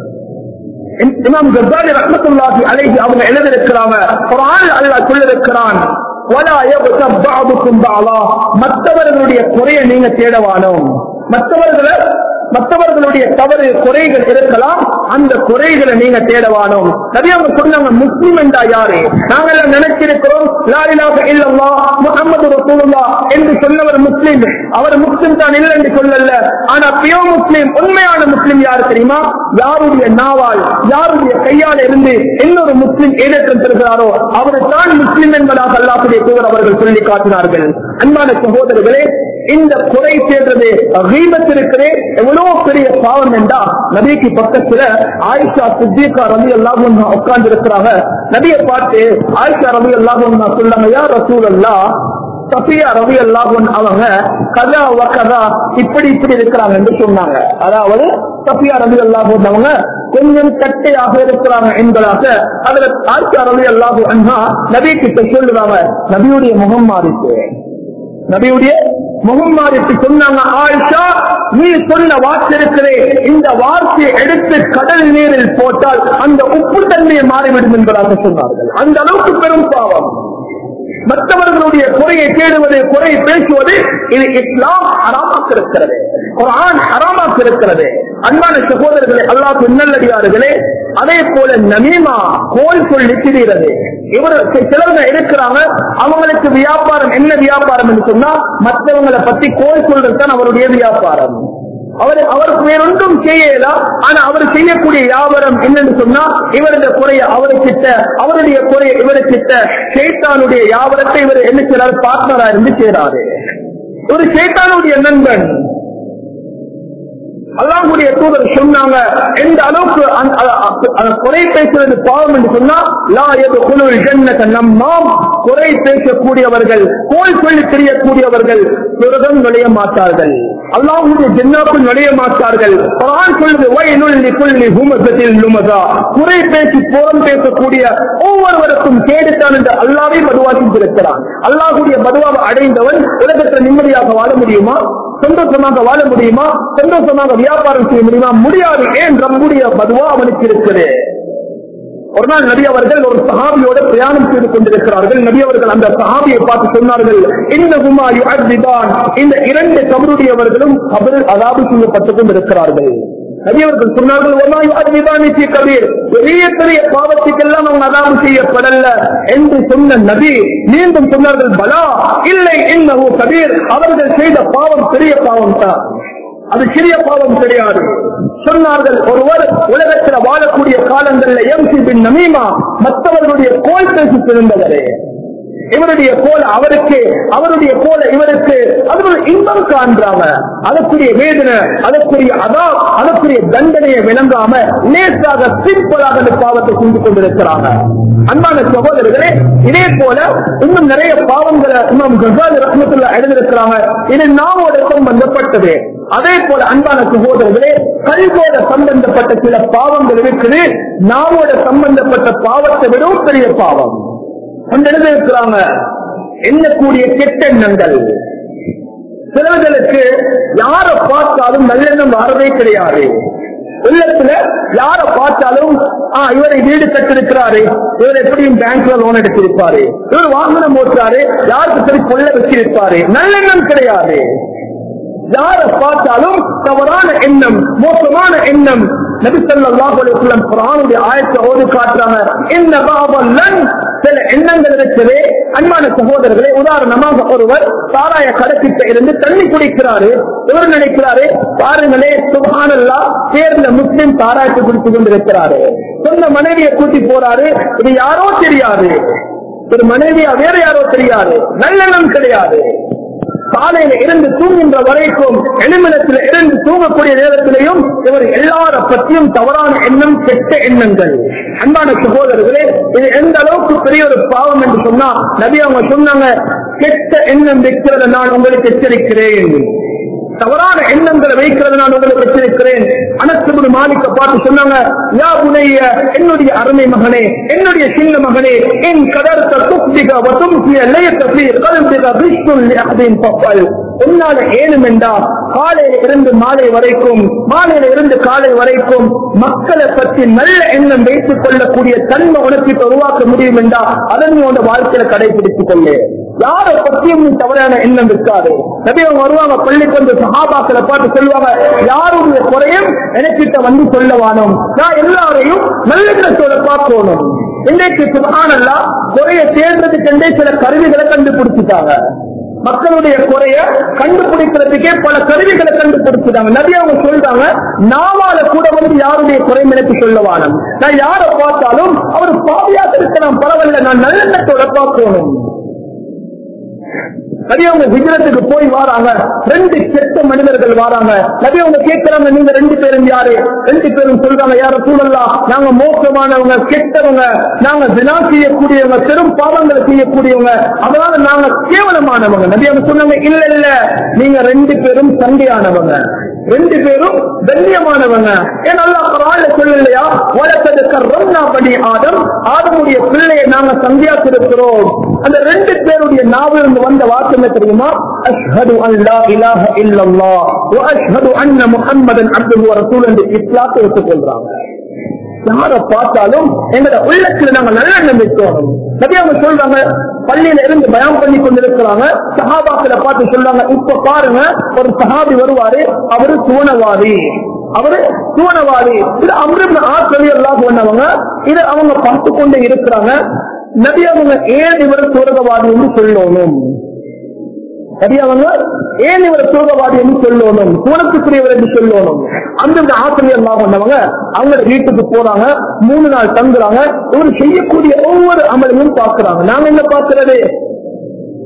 இமாம் கர்தாலி ரஹமத்துல்லாஹி அலைஹி அவங்க எழுதியிருக்கிறாங்க குர்ஆன் அல்லாஹ் சொல்லியிருக்கிறான் வலா யக்தப் பஅதுக்கும் பஅலா மற்றவர்களுடைய குறையை நீங்க தேடவானோம் மற்றவர்களை மற்றவர்களுடைய தவறு குறைகள் இருக்கலாம் அந்த குறைகளை நீங்க தேடவானோம் நிறைய அவங்க சொன்னாங்க முஸ்லிம் என்றா யாரு நாங்கள் எல்லாம் நினைச்சிருக்கிறோம் லாயிலாக இல்லல்லா முகமது ரசூலுல்லா என்று சொன்னவர் முஸ்லிம் அவர் முஸ்லிம் தான் இல்லை என்று சொல்லல ஆனா பியோ முஸ்லிம் உண்மையான முஸ்லிம் யாரு தெரியுமா யாருடைய நாவால் யாருடைய கையால் இருந்து இன்னொரு முஸ்லிம் ஏதேற்றம் பெறுகிறாரோ அவர் தான் முஸ்லிம் என்பதாக அல்லாஹுடைய தூதர் அவர்கள் சொல்லி காட்டினார்கள் அன்பான சகோதரர்களே இந்த குறை சேர்றது இருக்கிறே எவ்வளவு பெரிய பாவம் என்றா நபிக்கு பக்கத்துல ஆயிஷா சித்திகா ரவி அல்லாஹும் உட்கார்ந்து இருக்கிறாங்க நபியை பார்த்து ஆயிஷா ரவி அல்லாஹும் சொல்லாங்க யார் ரசூல் அல்லா சஃபியா ரவி அல்லாஹும் அவங்க கதா வக்கதா இப்படி இப்படி இருக்கிறாங்க என்று சொன்னாங்க அதாவது சஃபியா ரவி அல்லாஹும் அவங்க கொஞ்சம் கட்டையாக இருக்கிறாங்க என்பதாக அதுல ஆயிஷா ரவி அல்லாஹு அண்ணா நபி கிட்ட சொல்லுறாங்க நபியுடைய முகம் மாறிச்சு நபியுடைய முகம் மாறிட்டு சொன்னாங்க ஆயிஷா நீ சொன்ன வார்த்தை இருக்கிறே இந்த வார்த்தையை எடுத்து கடல் நீரில் போட்டால் அந்த உப்பு தன்மையை மாறிவிடும் என்பதாக சொன்னார்கள் அந்த அளவுக்கு பெரும் பாவம் மற்றவர்களுடைய குறையை தேடுவது குறை பேசுவது இது இஸ்லாம் அறாமாக்கு இருக்கிறது குரான் அறாமாக்கு இருக்கிறது அன்பான சகோதரர்களே அல்லாஹ் நல்லடியார்களே அதே போல நமீமா கோல் சொல்லி திரிகிறது இவர் சிலவங்க இருக்கிறாங்க அவங்களுக்கு வியாபாரம் என்ன வியாபாரம் என்று சொன்னா மற்றவங்களை பத்தி கோல் சொல்றது தான் அவருடைய வியாபாரம் அவர் அவருக்கு வேறொன்றும் செய்யலாம் ஆனா அவர் செய்யக்கூடிய வியாபாரம் என்னன்னு சொன்னா இவருடைய குறைய அவருக்கிட்ட அவருடைய குறைய இவருக்கிட்ட சேத்தானுடைய வியாபாரத்தை இவர் என்ன செய்யறாரு பார்ட்னரா இருந்து செய்யறாரு ஒரு சேத்தானுடைய நண்பன் அல்லாஹுடைய தூதர் சொன்னாங்க எந்த அளவுக்கு அந்த- அ- அ- அ- குறை பேசுறது பாவம் என்று சொன்னா லா எதுகுலுல் ஜன்னத நம்மாம் குறை பேசக்கூடியவர்கள் கோல் சொல்லி தெரியக்கூடியவர்கள் சுரகம் நுழைய மாட்டார்கள் அல்லாஹுடைய ஜென்னாக்குள் நுழைய மாட்டார்கள் குர்ஆன் சொல்லுது வயலுல் லிகுல்லி ஹுமஸத்தில் லுமஸா குறை பேசி புறம் பேசக்கூடிய ஒவ்வொருவருக்கும் கேடுத்தான் என்று அல்லாவே மதுவாக்கி இருக்கிறான் அல்லாஹுடைய மதுவாவை அடைந்தவன் உலகத்தில் நிம்மதியாக வாழ முடியுமா சந்தோஷமாக வாழ முடியுமா சந்தோஷமாக வியாபாரம் செய்ய முடியுமா முடியாது ஏன் நம்முடைய மதுவா அவனுக்கு இருக்குது ஒரு நாள் நபி அவர்கள் ஒரு சஹாபியோட பிரயாணம் செய்து கொண்டிருக்கிறார்கள் நபி அவர்கள் அந்த சஹாபியை பார்த்து சொன்னார்கள் இந்த குமாரி அக்திதான் இந்த இரண்டு கபருடையவர்களும் கபரு அதாவது செய்யப்பட்டுக் கொண்டிருக்கிறார்கள் நபி அவர்கள் சொன்னார்கள் "ஒமாயு அக்திதானி ஃபீ கபீர்." பெரிய பெரிய பாவத்துக்கெல்லாம் அவங்க அதாவது செய்யப்படல என்று சொன்ன நபி மீண்டும் சொன்னார்கள் பலா இல்லை இன்னஹு கபீர் அவர்கள் செய்த பாவம் பெரிய பாவம் தான் அது சிறிய பாவம் கிடையாது சொன்னார்கள் ஒருவர் உலகத்தில் வாழக்கூடிய காலங்களில் எம்சி பின் நமீமா மற்றவர்களுடைய கோல் பேசி திருந்தவரே இவருடைய கோல அவருக்கு அவருடைய கோல இவருக்கு அது ஒரு இன்பம் காண்றாங்க அதற்குரிய வேதனை அதற்குரிய அதா அதற்குரிய தண்டனையை விளங்காம லேசாக சிம்பிளாக அந்த பாவத்தை செஞ்சு கொண்டிருக்கிறாங்க அன்பான சகோதரர்களே இதே போல இன்னும் நிறைய பாவங்களை இன்னும் கசால் ரத்னத்துல எழுதியிருக்கிறாங்க இது நாமோட சம்பந்தப்பட்டது அதே போல அன்பான சகோதரர்களே கல்வோட சம்பந்தப்பட்ட சில பாவங்கள் இருக்குது நாமோட சம்பந்தப்பட்ட பாவத்தை விடவும் பெரிய பாவம் கொண்டு எழுதியிருக்கிறாங்க எண்ணக்கூடிய கெட்ட எண்ணங்கள் சிலர்களுக்கு யார பார்த்தாலும் நல்லெண்ணம் வரவே கிடையாது உள்ளத்துல யார பார்த்தாலும் ஆ இவரை வீடு கட்டிருக்கிறாரு இவர் எப்படியும் பேங்க்ல லோன் எடுத்திருப்பாரு இவர் வாகனம் ஓட்டுறாரு யாருக்கு சரி கொள்ள வச்சிருப்பாரு நல்லெண்ணம் கிடையாது யார பார்த்தாலும் தவறான எண்ணம் மோசமான எண்ணம் நபிசல்லாஹு அலைஹி வஸல்லம் குர்ஆனுடைய ஆயத்தை ஓதி காட்டுறாங்க இந்த பாவல்லன் சில எண்ணங்கள் இருக்குது அன்பான சகோதரர்களே உதாரணமாக ஒருவர் சாராய கடத்திட்ட இருந்து தண்ணி குடிக்கிறாரு இவர் நினைக்கிறாரு பாருங்களே சுபானல்லா சேர்ந்த முஸ்லிம் சாராயத்தை குடித்துக் கொண்டிருக்கிறாரு சொந்த மனைவியை கூட்டி போறாரு இது யாரோ தெரியாது ஒரு மனைவியா வேற யாரோ தெரியாது நல்லெண்ணம் கிடையாது காலையில இருந்து தூங்குகின்ற வரைக்கும் எளிமிடத்தில் இருந்து தூங்கக்கூடிய நேரத்திலையும் இவர் எல்லார பற்றியும் தவறான எண்ணம் கெட்ட எண்ணங்கள் அன்பான சகோதரர்களே இது எந்த அளவுக்கு பெரிய ஒரு பாவம் என்று சொன்னா நபி அவங்க சொன்னாங்க கெட்ட எண்ணம் வைக்கிறத நான் உங்களுக்கு எச்சரிக்கிறேன் தவறான எண்ணங்களை வைக்கிறது நான் உங்களுக்கு வச்சிருக்கிறேன் அனசுபுடு மாலிக்க பார்த்து சொன்னாங்க யா புனைய என்னுடைய அருமை மகனே என்னுடைய சின்ன மகனே என் கடற்க துப்திக வதும்சிய லயத்தபி கல்பிக விஷ்ணுல் அஹதின் பப்பல் உன்னால ஏழும் என்றா காலையில இருந்து மாலை வரைக்கும் மாலையில இருந்து காலை வரைக்கும் மக்களை பற்றி நல்ல எண்ணம் வைத்துக் கொள்ளக்கூடிய தன்மை உனக்கு இப்ப உருவாக்க முடியும் என்றா அதன் உன்னோட வாழ்க்கையில கடைபிடித்துக் கொள்ளு யாரை பற்றியும் நீ தவறான எண்ணம் இருக்காது நபி அவங்க வருவாங்க பள்ளிக்கு வந்து சஹாபாக்களை பார்த்து சொல்லுவாங்க யாருடைய குறையும் எனக்கிட்ட வந்து சொல்லவானோம் நான் எல்லாரையும் நல்லெண்ணத்தோட பார்க்கணும் இன்னைக்கு சுகானல்லா குறைய தேடுறதுக்கென்றே சில கருவிகளை கண்டுபிடிச்சிட்டாங்க மக்களுடைய குறைய கண்டுபிடிக்கிறதுக்கே பல கருவிகளை கண்டுபிடிச்சிட்டாங்க நபி அவங்க சொல்றாங்க நாவால கூட வந்து யாருடைய குறை எனக்கு சொல்லவானம் நான் யாரை பார்த்தாலும் அவர் பாவியாக இருக்கலாம் பரவாயில்ல நான் நல்லெண்ணத்தோட பார்க்கணும் நபி அவங்க ஹிஜ்ரத்துக்கு போய் வராங்க ரெண்டு கெட்ட மனிதர்கள் வராங்க நபி அவங்க கேட்கிறாங்க நீங்க ரெண்டு பேரும் யாரு ரெண்டு பேரும் சொல்றாங்க யார சூழல்லாம் நாங்க மோசமானவங்க கெட்டவங்க நாங்க தினா செய்யக்கூடியவங்க பெரும் பாவங்களை செய்யக்கூடியவங்க அதனால நாங்க கேவலமானவங்க நபி அவங்க சொன்னாங்க இல்ல இல்ல நீங்க ரெண்டு பேரும் சண்டையானவங்க ரெண்டு பேரும் கண்ணியமானவங்க ஏன் நல்லா குரான்ல சொல்லலையா வளர்த்தது கர்ரம்னா படி ஆதம் ஆதமுடைய பிள்ளையை நாங்க சந்தியாத்திருக்கிறோம் அந்த ரெண்டு பேருடைய நாவிலிருந்து வந்த வார்த்தை என்ன தெரியுமா அஷ்ஹது அன் லா இலாஹ இல்லல்லாஹ் வ அஷ்ஹது அன்ன முஹம்மதன் அப்துஹு வ ரசூல் என்று இஸ்லாத்தை ஒத்துக்கொள்றாங்க யாரை பார்த்தாலும் எங்களோட உள்ளத்துல நாங்க நல்லெண்ணம் வைக்கணும் நபி அவங்க சொல்றாங்க பள்ளியில இருந்து பயம் பண்ணி கொண்டிருக்கிறாங்க சஹாபாக்களை பார்த்து சொல்றாங்க இப்ப பாருங்க ஒரு சஹாபி வருவாரு அவரு சுவனவாதி அவரு சுவனவாதி இது அமிர்த ஆசிரியர் எல்லாம் சொன்னவங்க இது அவங்க பார்த்து கொண்டே இருக்கிறாங்க நபி அவங்க ஏன் இவர் சுவரகவாதி என்று சொல்லணும் நபி அவங்க ஏன் இவர் சுவரகவாதி என்று சொல்லணும் சுவனத்துக்குரியவர் என்று சொல்லணும் அந்த ஆசிரியர் எல்லாம் கொண்டவங்க அவங்க வீட்டுக்கு போறாங்க மூணு நாள் தங்குறாங்க இவர் செய்யக்கூடிய ஒவ்வொரு அமலையும் பார்க்கிறாங்க நாங்க என்ன பார்க்கிறது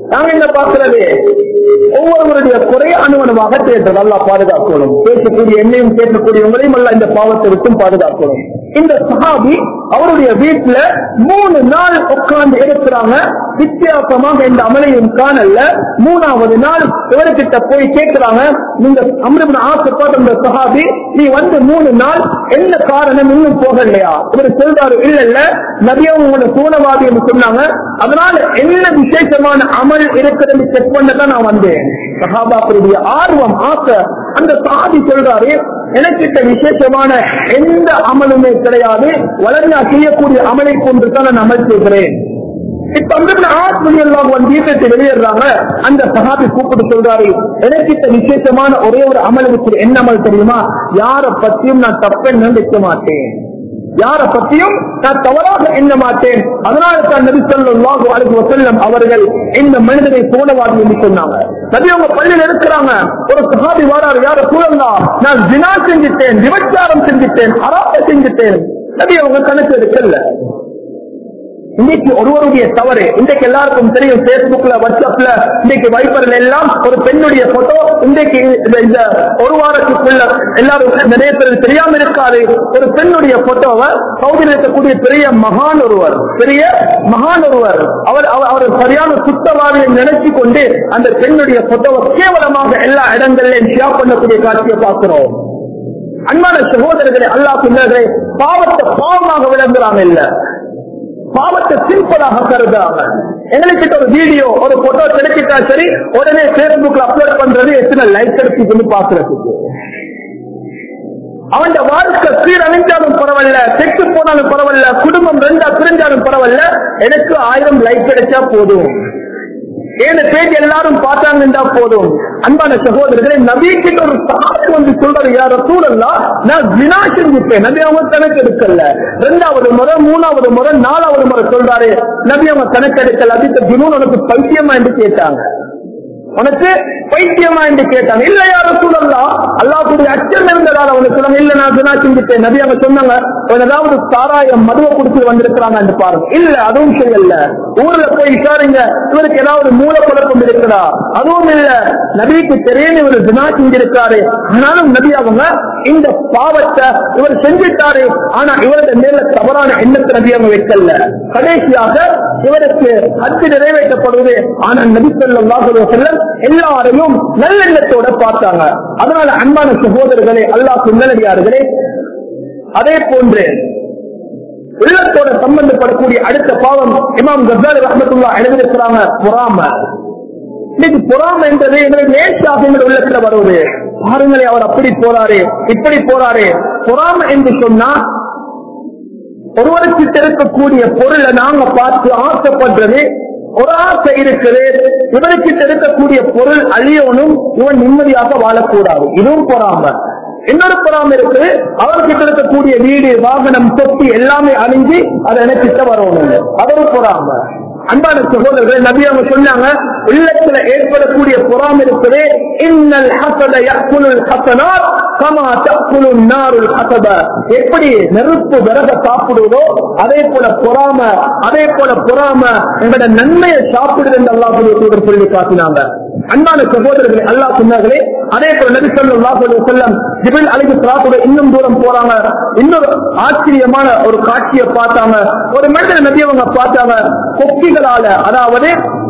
நாங்க என்ன பார்க்கிறது ஒவ்வொருவருடைய குறைய அணுவணுமாக தேர்தல் நல்லா பாதுகாக்கணும் பேசக்கூடிய என்னையும் கேட்கக்கூடியவங்களையும் அல்ல இந்த பாவத்தை விட்டும் பாதுகாக்கணும் இந்த சஹாபி அவருடைய வீட்டுல மூணு நாள் உட்கார்ந்து இருக்கிறாங்க வித்தியாசமாக இந்த அமலையும் காணல மூணாவது நாள் இவர்கிட்ட போய் கேட்கிறாங்க நீங்க அமிர்த ஆசைப்பட்ட இந்த சஹாபி நீ வந்து மூணு நாள் என்ன காரணம் இன்னும் போகலையா இவர் சொல்றாரு இல்ல இல்ல நபியா உங்களோட சூனவாதி என்று சொன்னாங்க அதனால என்ன விசேஷமான அமல் இருக்கிறது செக் பண்ணதான் நான் வந்தேன் சஹாபாக்களுடைய ஆர்வம் ஆசை அந்த சாதி சொல்றாரு எனக்கிட்ட விசேஷமான எந்த அமலுமே கிடையாது வளர்ந்து செய்யக்கூடிய அமலை கொண்டு தான் நான் அமல் செய்கிறேன் இப்ப அந்த ஆத்மீயெல்லாம் வந்து வீட்டை வெளியேறாங்க அந்த சகாபி கூப்பிட்டு சொல்றாரு எனக்கிட்ட விசேஷமான ஒரே ஒரு அமல் இருக்கு என்ன அமல் தெரியுமா யார பத்தியும் நான் தப்பென்னு நினைக்க மாட்டேன் யார பத்தியும் நான் தவறாக எண்ண மாட்டேன் அதனால தான் நபி ஸல்லல்லாஹு அலைஹி வஸல்லம் அவர்கள் இந்த மனிதனை சோனவாதி என்று சொன்னாங்க நபி அவங்க பள்ளியில் இருக்கிறாங்க ஒரு சஹாபி வாராரு யார சூழல்லா நான் ஜினா செஞ்சுட்டேன் விபச்சாரம் செஞ்சுட்டேன் அராப்ப செஞ்சுட்டேன் நபி அவங்க கணக்கு எடுக்கல இன்னைக்கு ஒருவருடைய தவறு இன்றைக்கு எல்லாருக்கும் தெரியும் பேஸ்புக்ல வாட்ஸ்அப்ல இன்னைக்கு வைபர்ல எல்லாம் ஒரு பெண்ணுடைய போட்டோ இன்றைக்கு இந்த- இந்த ஒரு வாரத்துக்குள்ள எல்லாரும் நிறைய பேர் தெரியாம இருக்காது ஒரு பெண்ணுடைய போட்டோவை சவுதியில் இருக்கக்கூடிய பெரிய மகான் ஒருவர் பெரிய மகான் ஒருவர் அவர் அவர் அவர் சரியான சுத்தவாதியை நினைச்சு கொண்டு அந்த பெண்ணுடைய போட்டோவை கேவலமாக எல்லா இடங்களிலும் ஷேர் பண்ணக்கூடிய காட்சியை பார்க்கிறோம் அன்பான சகோதரர்களே அல்லாஹ் பின்னர்களே பாவத்தை பாவமாக விளங்குறாங்க இல்ல பாவத்தை சிம்பிளாக கருதுறாங்க எங்களுக்கு ஒரு வீடியோ ஒரு போட்டோ கிடைச்சிட்டா சரி உடனே பேஸ்புக்ல அப்லோட் பண்றது எத்தனை லைக் கிடைக்குதுன்னு பாக்குறதுக்கு அவன் வாழ்க்கை சீரழிஞ்சாலும் பரவாயில்ல செத்து போனாலும் பரவாயில்ல குடும்பம் ரெண்டா பிரிஞ்சாலும் பரவாயில்ல எனக்கு ஆயிரம் லைக் கிடைச்சா போதும் ஏன பேஜ் எல்லாரும் பார்த்தாங்கன்னா போதும் அன்பான சகோதரர்களே நபிக்கிட்ட ஒரு சாட்சி வந்து சொல்றது யார சூழல்லா நான் வினா செஞ்சுட்டேன் நபி அவங்க கணக்கு எடுக்கல ரெண்டாவது முறை மூணாவது முறை நாலாவது முறை சொல்றாரு நபி அவங்க கணக்கு எடுக்கல அதுக்கு ஜுனூன் உனக்கு பைத்தியமா என்று கேட்டாங்க உனக்கு பைத்தியமா என்று கேட்டாங்க இல்ல யார சூழல்லா அல்லாஹ்வுடைய அச்சம் இருந்ததால அவனுக்கு சொன்னாங்க இல்ல நான் வினா செஞ்சுட்டேன் நபி அவங்க சொன்னாங்க இவன் ஏதாவது சாராயம் மதுவை குடிச்சு வந்திருக்கிறாங்க என்று பாருங்க இல்ல அதுவும் செய்யல ஊர்ல போய் விசாரிங்க இவருக்கு ஏதாவது மூல குழப்பம் இருக்குதா அதுவும் இல்ல நபிக்கு தெரியும் இவர் வினா செஞ்சிருக்காரு ஆனாலும் நபி அவங்க இந்த பாவத்தை இவர் செஞ்சிட்டாரு ஆனா இவரது மேல தவறான எண்ணத்தை நபி அவங்க வைக்கல கடைசியாக இவருக்கு அச்சு நிறைவேற்றப்படுவது ஆனா நபி ஸல்லல்லாஹு அலைஹி வஸல்லம் எல்லாரையும் நல்லெண்ணத்தோட பார்த்தாங்க அதனால அன்பான சகோதரர்களே அல்லாஹ் நல்லடியார்களே அதே போன்று உள்ளத்தோட சம்பந்தப்படக்கூடிய அடுத்த பாவம் இமாம் கசாலி ரஹமத்துல்லா எழுதியிருக்கிறாங்க பொறாம இன்னைக்கு பொறாம என்றது எங்களுக்கு லேசாக எங்கள் உள்ளத்துல வருவது பாருங்களே அவர் அப்படி போறாரு இப்படி போறாரு பொறாம என்று சொன்னா ஒருவருக்கு இருக்கக்கூடிய பொருளை நாங்க பார்த்து ஆசைப்படுறது ஒரு ஆசை இருக்குது இவருக்கு இருக்கக்கூடிய பொருள் அழியவனும் இவன் நிம்மதியாக வாழக்கூடாது இதுவும் பொறாம இன்னொரு பொறாம இருக்குது அவர்கிட்ட இருக்கக்கூடிய வீடு வாகனம் தொட்டி எல்லாமே அழிஞ்சு அது எனக்கு வரணும் அதுவும் பொறாம அன்பான சகோதரர்கள் நபி அவங்க சொன்னாங்க உள்ளத்துல ஏற்படக்கூடிய பொறாம இருக்குது இன்னல் ஹசத யக்குலுல் ஹசனாத் கமா தக்குலுன் நாருல் ஹசத எப்படி நெருப்பு விறக சாப்பிடுவதோ அதே போல பொறாம அதே போல பொறாம எங்களோட நன்மையை சாப்பிடுது என்று அல்லாஹ் தூதர் சொல்லி காட்டினாங்க அன்பான சகோதரர்களே அல்லாஹ் சொன்னார்களே அதே போல நபி ஸல்லல்லாஹு அலைஹி வஸல்லம் ஜிப்ரீல் அலைஹி ஸலாத்தோட இன்னும் தூரம் போறாங்க இன்னொரு ஆச்சரியமான ஒரு காட்சியை பார்த்தாங்க ஒரு மனிதர் நபி அவங்க பார்த்தாங்க கொக்கிகளால அதாவது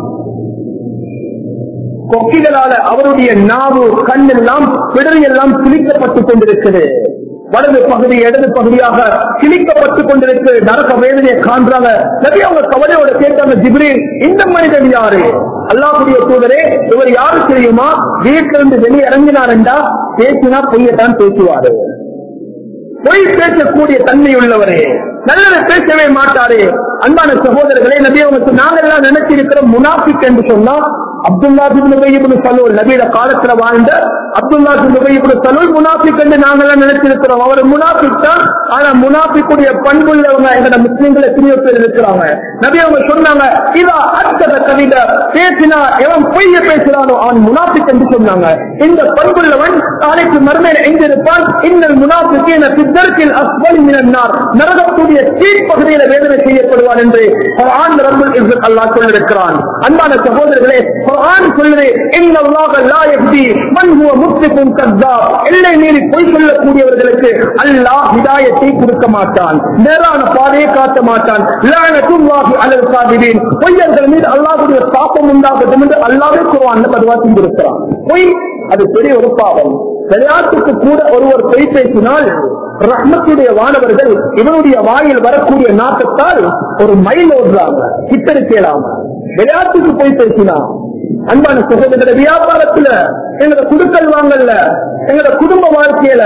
கொக்கிகளால அவருடைய நாவு கண் எல்லாம் பிடரி எல்லாம் கிழிக்கப்பட்டுக் கொண்டிருக்கிறது வலது பகுதி இடது பகுதியாக கிழிக்கப்பட்டுக் கொண்டிருக்கு நரக வேதனையை காண்றாங்க நிறைய அவங்க கவலையோட கேட்டாங்க ஜிப்ரீல் இந்த மனிதன் யாரு அல்லாஹுடைய தூதரே இவர் யாரு தெரியுமா வீட்டில இருந்து வெளியே இறங்கினாருண்டா பேசினா பொய்யத்தான் பேசுவாரு பொய் பேசக்கூடிய தன்மை உள்ளவரே நல்லது பேசவே மாட்டாரே அன்பான சகோதரர்களே நபி அவங்க நாங்கெல்லாம் நினைச்சிருக்கிற முனாஃபிக் என்று சொன்னா அப்துல்லா பின் சலூல் நபியோட காலத்துல வாழ்ந்த அப்துல்லா பின் சலூல் முனாஃபிக் என்று நாங்கெல்லாம் நினைச்சிருக்கிறோம் அவர் முனாஃபிக் தான் ஆனா முனாஃபிக்குடைய பண்புள்ளவங்க எங்கட முஸ்லீம்கள் எத்தனையோ பேர் இருக்கிறாங்க நபி அவங்க சொன்னாங்க இதா அத்தத கவிதை பேசினா எவன் பொய்ய பேசுறானோ அவன் முனாஃபிக் என்று சொன்னாங்க இந்த பண்புள்ளவன் நாளைக்கு மறுமையில எங்கிருப்பான் இந்த முனாஃபிக்கு சித்தர்க்கில் அஸ்வல் மினன்னார் நரகக்கூடிய கீழ்ப்பகுதியில வேதனை செய்யப்படுவான் என்று குர்ஆன் ரப்பல் இஸ்ஸத் அல்லாஹ் சொல்லியிருக்கிறான் அன்பான சகோதரர்களே குர்ஆன் சொல்லுது இன்னல்லாஹ லா யஹ்தி மன் ஹுவ முஸ்லிமுன் கஸ்ஸாப் எல்லை மீறி பொய் சொல்லக்கூடியவர்களுக்கு அல்லாஹ் ஹிதாயத்தை கொடுக்க மாட்டான் நேரான பாதையை காட்ட மாட்டான் லானத்துல்லாஹி அலல் காதிபீன் பொய்யர்கள் மீது அல்லாஹ்வுடைய சாபம் உண்டாகட்டும் என்று அல்லாஹ்வே குர்ஆன்ல பதுவா செஞ்சிருக்கிறான் பொய் அது பெரிய ஒரு பாவம் விளையாட்டுக்கு கூட ஒருவர் பொய் பேசினால் ரஹ்மத்துடைய வானவர்கள் இவனுடைய வாயில் வரக்கூடிய நாட்டத்தால் ஒரு மைல் ஓடுறாங்க கிட்டடி செய்யலாம் விளையாட்டுக்கு போய் பேசினா அன்பான சகோதர வியாபாரத்துல எங்களோட குடுக்கல் வாங்கல்ல எங்களோட குடும்ப வாழ்க்கையில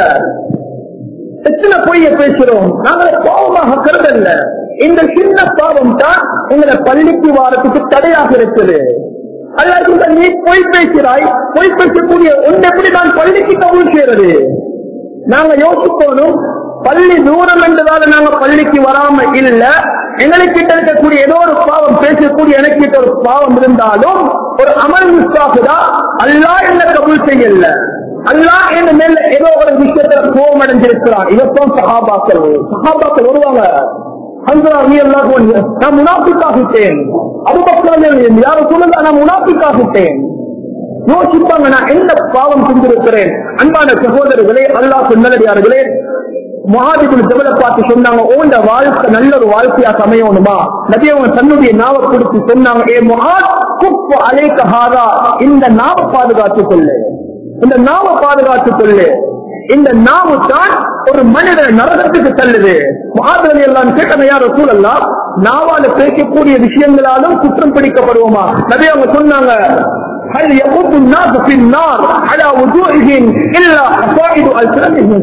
எத்தனை பொய்ய பேசுறோம் நாங்கள் பாவமாக கருதல்ல இந்த சின்ன பாவம் தான் எங்களை பள்ளிக்கு வாரத்துக்கு தடையாக இருக்குது அல்லாது நீ பொய் பேசுறாய் பொய் பேசக்கூடிய ஒன்று எப்படி நான் பள்ளிக்கு கபூல் செய்யறது நாங்க யோசிக்கணும் பள்ளி தூரம் என்றதால நாங்க பள்ளிக்கு வராம இல்ல எங்களுக்கிட்ட இருக்கக்கூடிய ஏதோ ஒரு பாவம் பேசக்கூடிய எனக்கிட்ட ஒரு பாவம் இருந்தாலும் ஒரு அமல் மிஸ்டாகுதா அல்லா என்ன கபூல் செய்யல அல்லாஹ் என்ன மேல ஏதோ ஒரு விஷயத்துல கோபம் அடைஞ்சிருக்கிறான் இதைத்தான் சகாபாக்கள் சகாபாக்கள் வருவாங்க ஹன்சலா நீ எல்லாம் நான் முனாஃபிக்காகிட்டேன் அபுபக்கர் யாரும் சொல்லுங்க நான் முனாஃபிக்காகிட்டேன் யோசிப்பாங்க நான் என்ன பாவம் செஞ்சிருக்கிறேன் அன்பான சகோதரர்களே அல்லாஹ் நல்லடியார்களே மகாதிபுல் ஜபலை பார்த்து சொன்னாங்க ஓண்ட வாழ்க்கை நல்ல ஒரு வாழ்க்கையா அமையணுமா நபி அவங்க தன்னுடைய நாவை கொடுத்து சொன்னாங்க ஏ மகாத் குப்பு அலேக்க ஹாரா இந்த நாவை பாதுகாத்துக் கொள்ளு இந்த நாவை பாதுகாத்துக் கொள்ளு இந்த நாவு தான் ஒரு மனிதனை நரகத்துக்கு தள்ளுது மகாதரவி எல்லாம் கேட்டன யார் சூழல்லாம் நாவால பேசக்கூடிய விஷயங்களாலும் குற்றம் பிடிக்கப்படுவோமா நபி அவங்க சொன்னாங்க هل يموت الناس في النار على وجوههم الا حصائد السنتهم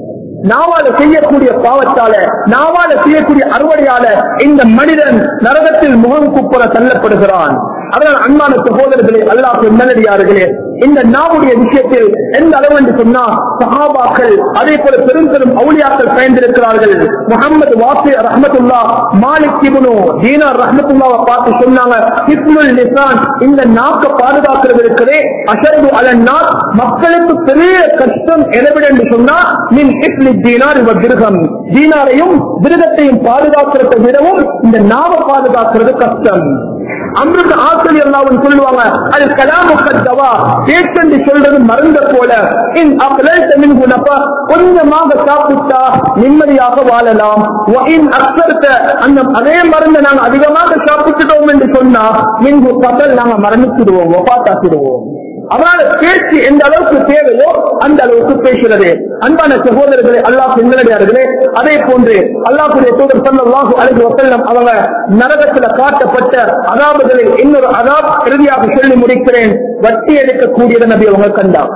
நாவால செய்யக்கூடிய பாவத்தால நாவால செய்யக்கூடிய அறுவடையால இந்த மனிதன் நரகத்தில் முகம் குப்புற தள்ளப்படுகிறான் அதனால் அன்பான சகோதரர்களே அல்லாஹ் நல்லடியார்களே இந்த நாவுடைய விஷயத்தில் எந்த அளவு என்று சொன்னா சஹாபாக்கள் அதே போல பெரும் பெரும் அவுளியாக்கள் பயந்திருக்கிறார்கள் முகமது வாசி ரஹமத்துல்லா மாலிக் இப்னு தீனார் ரஹமத்துல்லாவை பார்த்து சொன்னாங்க ஹிப்னுல் லிசான் இந்த நாக்க பாதுகாக்கிறது இருக்கிறே அஷரது அலன்னார் மக்களுக்கு பெரிய கஷ்டம் எதவிட என்று சொன்னா மின் இப்லி தீனார் இவர் திருகம் தீனாரையும் திருகத்தையும் பாதுகாக்கிறதை விடவும் இந்த நாவை பாதுகாக்கிறது கஷ்டம் அமிர்த ஆசிரியர் எல்லாம் சொல்லுவாங்க அது கலாமு கத்தவா பேச்சென்று சொல்றது மருந்த போல இன் அப்லல்த மின் குணப்பா கொஞ்சமாக சாப்பிட்டா நிம்மதியாக வாழலாம் இன் அக்சர்த்த அந்த அதே மருந்தை நாங்க அதிகமாக சாப்பிட்டுட்டோம் என்று சொன்னா மின்பு பகல் நாங்க மரணிச்சிடுவோம் ஒப்பாத்தாக்கிடுவோம் அவரால் பேச்சு எந்த அளவுக்கு தேவையோ அந்த அளவுக்கு பேசுறது அன்பான சகோதரர்களே அல்லாஹ் எங்களடியார்களே அதே போன்று அல்லாஹுடைய தூதர் சல்லாஹு அலைஹி வஸல்லம் அவங்க நரகத்துல காட்டப்பட்ட அதாபுகளில் இன்னொரு அதாப் இறுதியாக சொல்லி முடிக்கிறேன் வட்டி எடுக்கக்கூடியதை நபி அவங்க கண்டாங்க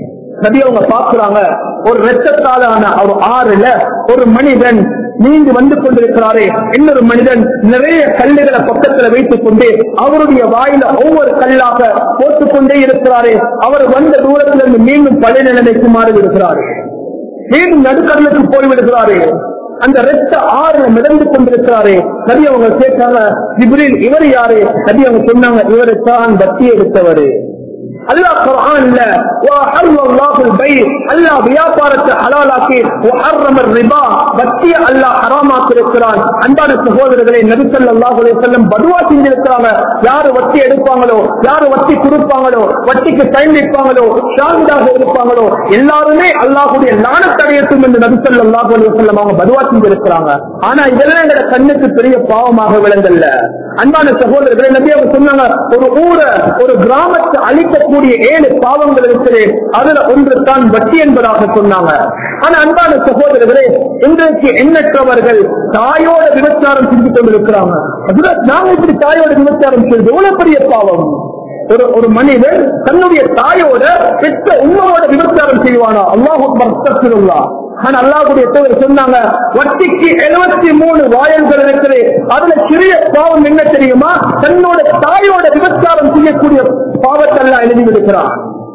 நபி அவங்க பாக்குறாங்க ஒரு ரத்தத்தாலான ஒரு ஆறுல ஒரு மனிதன் நீண்டு வந்து கொண்டிருக்கிறாரே இன்னொரு மனிதன் நிறைய கல்லுகளை பக்கத்துல வைத்துக் கொண்டு அவருடைய வாயில ஒவ்வொரு கல்லாக போட்டுக்கொண்டே இருக்கிறாரே அவர் வந்த தூரத்தில் இருந்து மீண்டும் பழைய நிலைமைக்கு மாறி விடுகிறாரு மீண்டும் நடுக்கடலுக்கு போய்விடுகிறாரே அந்த ரத்த ஆறுல மிதந்து கொண்டிருக்கிறாரே நபி அவங்க கேட்டாங்க ஜிப்ரீல் இவர் யாரு நபி அவங்க சொன்னாங்க இவரை தான் பக்தி எடுத்தவரு அல்லாஹ் குர்ஆன்ல وَأَحَلَّ اللَّهُ الْبَيْعَ அல்லாஹ் வியாபாரத்தை ஹலாலாக்கி وَحَرَّمَ الرِّبَا வட்டியை அல்லாஹ் ஹராமாக்கி இருக்கிறான் அன்பான சகோதரர்களே நபி ஸல்லல்லாஹு அலைஹி வஸல்லம் பதுவா செஞ்சிருக்கிறாங்க யாரு வட்டி எடுப்பாங்களோ யாரு வட்டி கொடுப்பாங்களோ வட்டிக்கு டைம் வைப்பாங்களோ ஷாஹிதாக இருப்பாங்களோ எல்லாருமே அல்லாஹ்வுடைய லானத் அடையட்டும் என்று நபி ஸல்லல்லாஹு அலைஹி வஸல்லம் அவங்க பதுவா செஞ்சிருக்கிறாங்க ஆனா இதெல்லாம் எங்க கண்ணுக்கு பெரிய பாவமாக விளங்கல்ல அன்பான சகோதரர்களே நபி அவங்க சொன்னாங்க ஒரு ஊரை ஒரு கிராமத்தை அழிக்கக்கூடிய ஏழு பாவங்கள் இருக்குது அதுல ஒன்று தான் வட்டி என்பதாக சொன்னாங்க ஆனா அன்பான சகோதரர்களே இன்றைக்கு எண்ணற்றவர்கள் தாயோட விபச்சாரம் செஞ்சு கொண்டிருக்கிறாங்க அதுல நாங்க இப்படி தாயோட விபச்சாரம் செய்வது எவ்வளவு பெரிய பாவம் ஒரு ஒரு மனிதன் தன்னுடைய தாயோட பெற்ற உண்மையோட விபச்சாரம் செய்வானா அல்லாஹ் ஆனா அல்லாஹுடைய தூதர் சொன்னாங்க வட்டிக்கு எழுபத்தி மூணு வாயல்கள் இருக்குது அதுல சிறிய பாவம் என்ன தெரியுமா தன்னோட தாயோட விபச்சாரம் செய்யக்கூடிய பாவத்தெல்லாம் எழுதி விடுக்கிறான்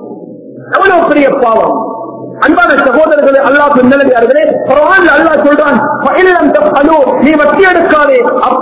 எவ்வளவு பெரிய பாவம் அன்பான சகோதரர்களே அல்லாஹ் நல்லதார்களே குர்ஆன்ல அல்லாஹ் சொல்றான் "ஃபஇல்லம் தஃஅலு", நீ வட்டி எடுக்காதே அப்படி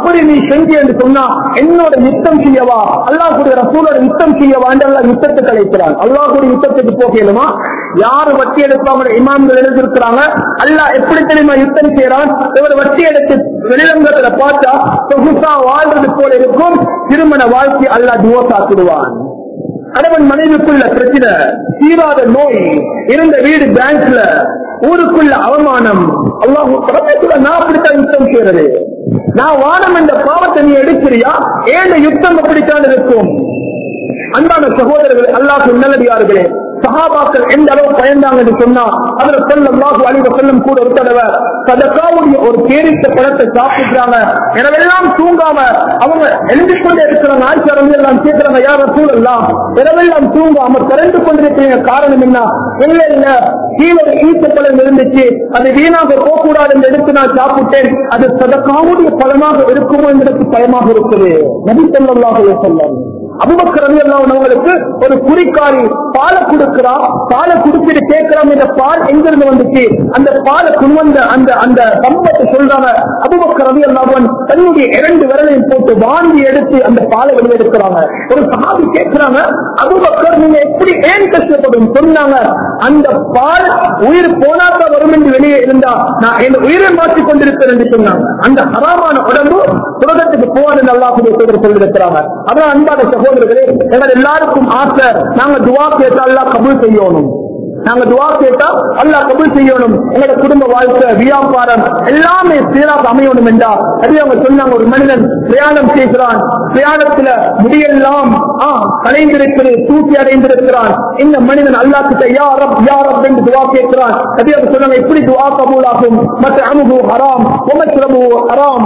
அப்படி நீ செஞ்சு என்று சொன்னா என்னோட யுத்தம் செய்யவா அல்லாஹுடைய ரசூலோட யுத்தம் செய்யவா என்று அல்லாஹ் யுத்தத்துக்கு அழைக்கிறான் அல்லாஹுடைய யுத்தத்துக்கு போகலுமா யாரு வட்டி எடுப்பாங்க இமாம்கள் எழுதிருக்கிறாங்க அல்லாஹ் எப்படி தெரியுமா யுத்தம் செய்யறான் இவர் வட்டி எடுத்து வெளிரங்கத்துல பார்த்தா சொகுசா வாழ்றது போல இருக்கும் திருமண வாழ்க்கை அல்லாஹ் டிவோர்ஸ் ஆக்கிடுவான் கணவன் மனைவிக்குள்ள பிரச்சனை தீராத நோய் இருந்த வீடு பேங்க்ல ஊருக்குள்ள அவமானம் அல்லாஹ் பிரபத்துல நான் அப்படித்தான் யுத்தம் செய்யறது நான் வானம் என்ற பாவத்தை நீ எடுக்கிறியா ஏன் யுத்தம் அப்படித்தான் இருக்கும் அன்பான சகோதரர்களே அல்லாஹ் நல்லடியார்களே சஹாபாக்கள் எந்த அளவு பயந்தாங்க என்று சொன்னா அதுல சொல்லு அழிவ செல்லும் கூட ஒரு தடவை சதக்காவுடைய ஒரு கேரித்த பழத்தை சாப்பிடுறாங்க இரவெல்லாம் தூங்காம அவங்க எழுந்து கொண்டே இருக்கிறாங்க ஆட்சி வந்து எல்லாம் கேட்கிறாங்க யார சூழல்லாம் இரவெல்லாம் தூங்காம திறந்து கொண்டிருக்கிறீங்க காரணம் என்ன இல்ல இல்ல கீழே ஈட்ட பழம் இருந்துச்சு அது வீணாக போகக்கூடாது என்று எடுத்து நான் சாப்பிட்டேன் அது சதக்காவுடைய பழமாக இருக்குமோ என்பதற்கு பயமாக இருக்குது நபி சொல்லல்லாஹு சொல்லம் அபுபக்கர் ரவி அவங்களுக்கு ஒரு குறிக்காரி பாலை கொடுக்கிறா பாலை குடிச்சிட்டு கேட்கிறோம் இந்த பால் எங்கிருந்து வந்துச்சு அந்த பாலை கொண்டு அந்த அந்த சம்பவத்தை சொல்றாங்க அபுபக்கர் ரவி அல்லாவன் தன்னுடைய இரண்டு விரலையும் போட்டு வாங்கி எடுத்து அந்த பாலை வெளியெடுக்கிறாங்க ஒரு சகாபி கேட்கிறாங்க அபுபக்கர் நீங்க எப்படி ஏன் கஷ்டப்படும் சொன்னாங்க அந்த பால் உயிர் போனாக்க வரும் என்று வெளியே இருந்தா நான் என் உயிரை மாற்றிக் கொண்டிருக்கிறேன் என்று சொன்னாங்க அந்த ஹராமான உடம்பு சுரகத்துக்கு போவாது அல்லாஹுடைய சோதர் சொல்லியிருக்கிறாங்க அதான் அன்பான சகோதரர்களே எங்கள் எல்லாருக்கும் ஆசை நாங்க துவா கேட்டா அல்லா கபூல் செய்யணும் நாங்க துவா கேட்டா அல்லாஹ் கபூல் செய்யணும் எங்களோட குடும்ப வாழ்க்கை வியாபாரம் எல்லாமே சீராக அமையணும் என்றா அது அவங்க சொன்னாங்க ஒரு மனிதன் பிரயாணம் செய்கிறான் பிரயாணத்துல முடியெல்லாம் ஆ கலைந்திருக்கிறது தூக்கி அடைந்திருக்கிறான் இந்த மனிதன் அல்லாஹ் கிட்ட யார் யார் என்று துவா கேட்கிறான் அது அவங்க சொன்னாங்க எப்படி துவா கபூலாகும் மற்ற அமுகு ஹராம் உமச்சிரமு ஹராம்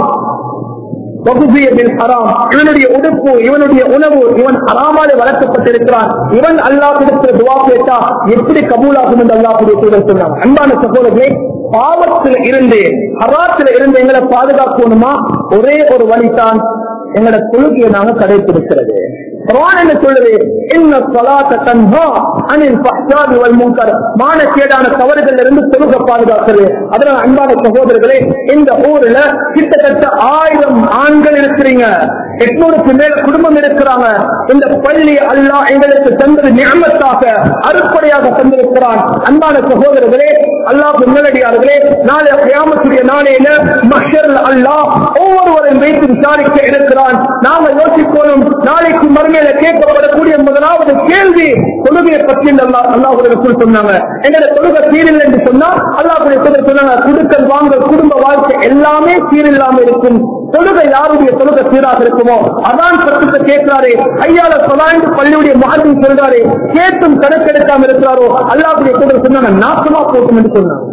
ஹராம் இவனுடைய உடுப்பு இவனுடைய உணவு இவன் ஹராமாலே வளர்க்கப்பட்டிருக்கிறான் இவன் அல்லாஹிடத்துல துவா கேட்டா எப்படி கபூலாகும் என்று அல்லாஹுடைய தூதர் சொன்னாங்க அன்பான சகோதரர்களே பாவத்தில் இருந்து ஹராத்துல இருந்து எங்களை பாதுகாக்கணுமா ஒரே ஒரு வழிதான் எங்களோட கொள்கையை நாங்க கடைபிடிக்கிறது குர்ஆன் என்ன சொல்லுது இன்ன ஸலாத்த தன்ஹா அனில் ஃபஹ்ஷாஇ வல் முன்கர் மானக்கேடான தவறுகள்ல இருந்து தொழுக பாதுகாக்கிறது அதனால அன்பான சகோதரர்களே இந்த ஊர்ல கிட்டத்தட்ட ஆயிரம் ஆண்கள் இருக்கிறீங்க எட்நூறுக்கு மேல குடும்பம் இருக்கிறாங்க இந்த பள்ளி அல்லாஹ் எங்களுக்கு தந்தது ஞாபகத்தாக அறுப்படையாக தந்திருக்கிறான் அன்பான சகோதரர்களே அல்லாஹ் முன்னடியார்களே நாளை கியாமத்துடைய நாளையில மஷர் அல்லாஹ் ஒவ்வொருவரையும் வைத்து விசாரிக்க இருக்கிறான் நாம யோசிக்கணும் நாளைக்கு மறுமையில கேட்கப்படக்கூடிய முதலாவது கேள்வி தொழுகையை பற்றி அல்லாஹ் அல்லாஹுடைய ரசூல் சொன்னாங்க எங்களை தொழுகை சீரில்லை என்று சொன்னா அல்லாஹுடைய தூதர் சொன்னாங்க குடுக்கல் வாங்கல் குடும்ப வாழ்க்கை எல்லாமே சீரில்லாம இருக்கும் தொழுகை யாருடைய தொழுகை சீராக இருக்குமோ அதான் சத்தத்தை கேட்கிறாரே ஐயால சொலாய்ந்து பள்ளியுடைய மகன் சொல்றாரு கேட்டும் கணக்கெடுக்காம இருக்கிறாரோ அல்லாஹுடைய தூதர் சொன்னாங்க நாசமா போட்டும் என்று சொன்னாங்க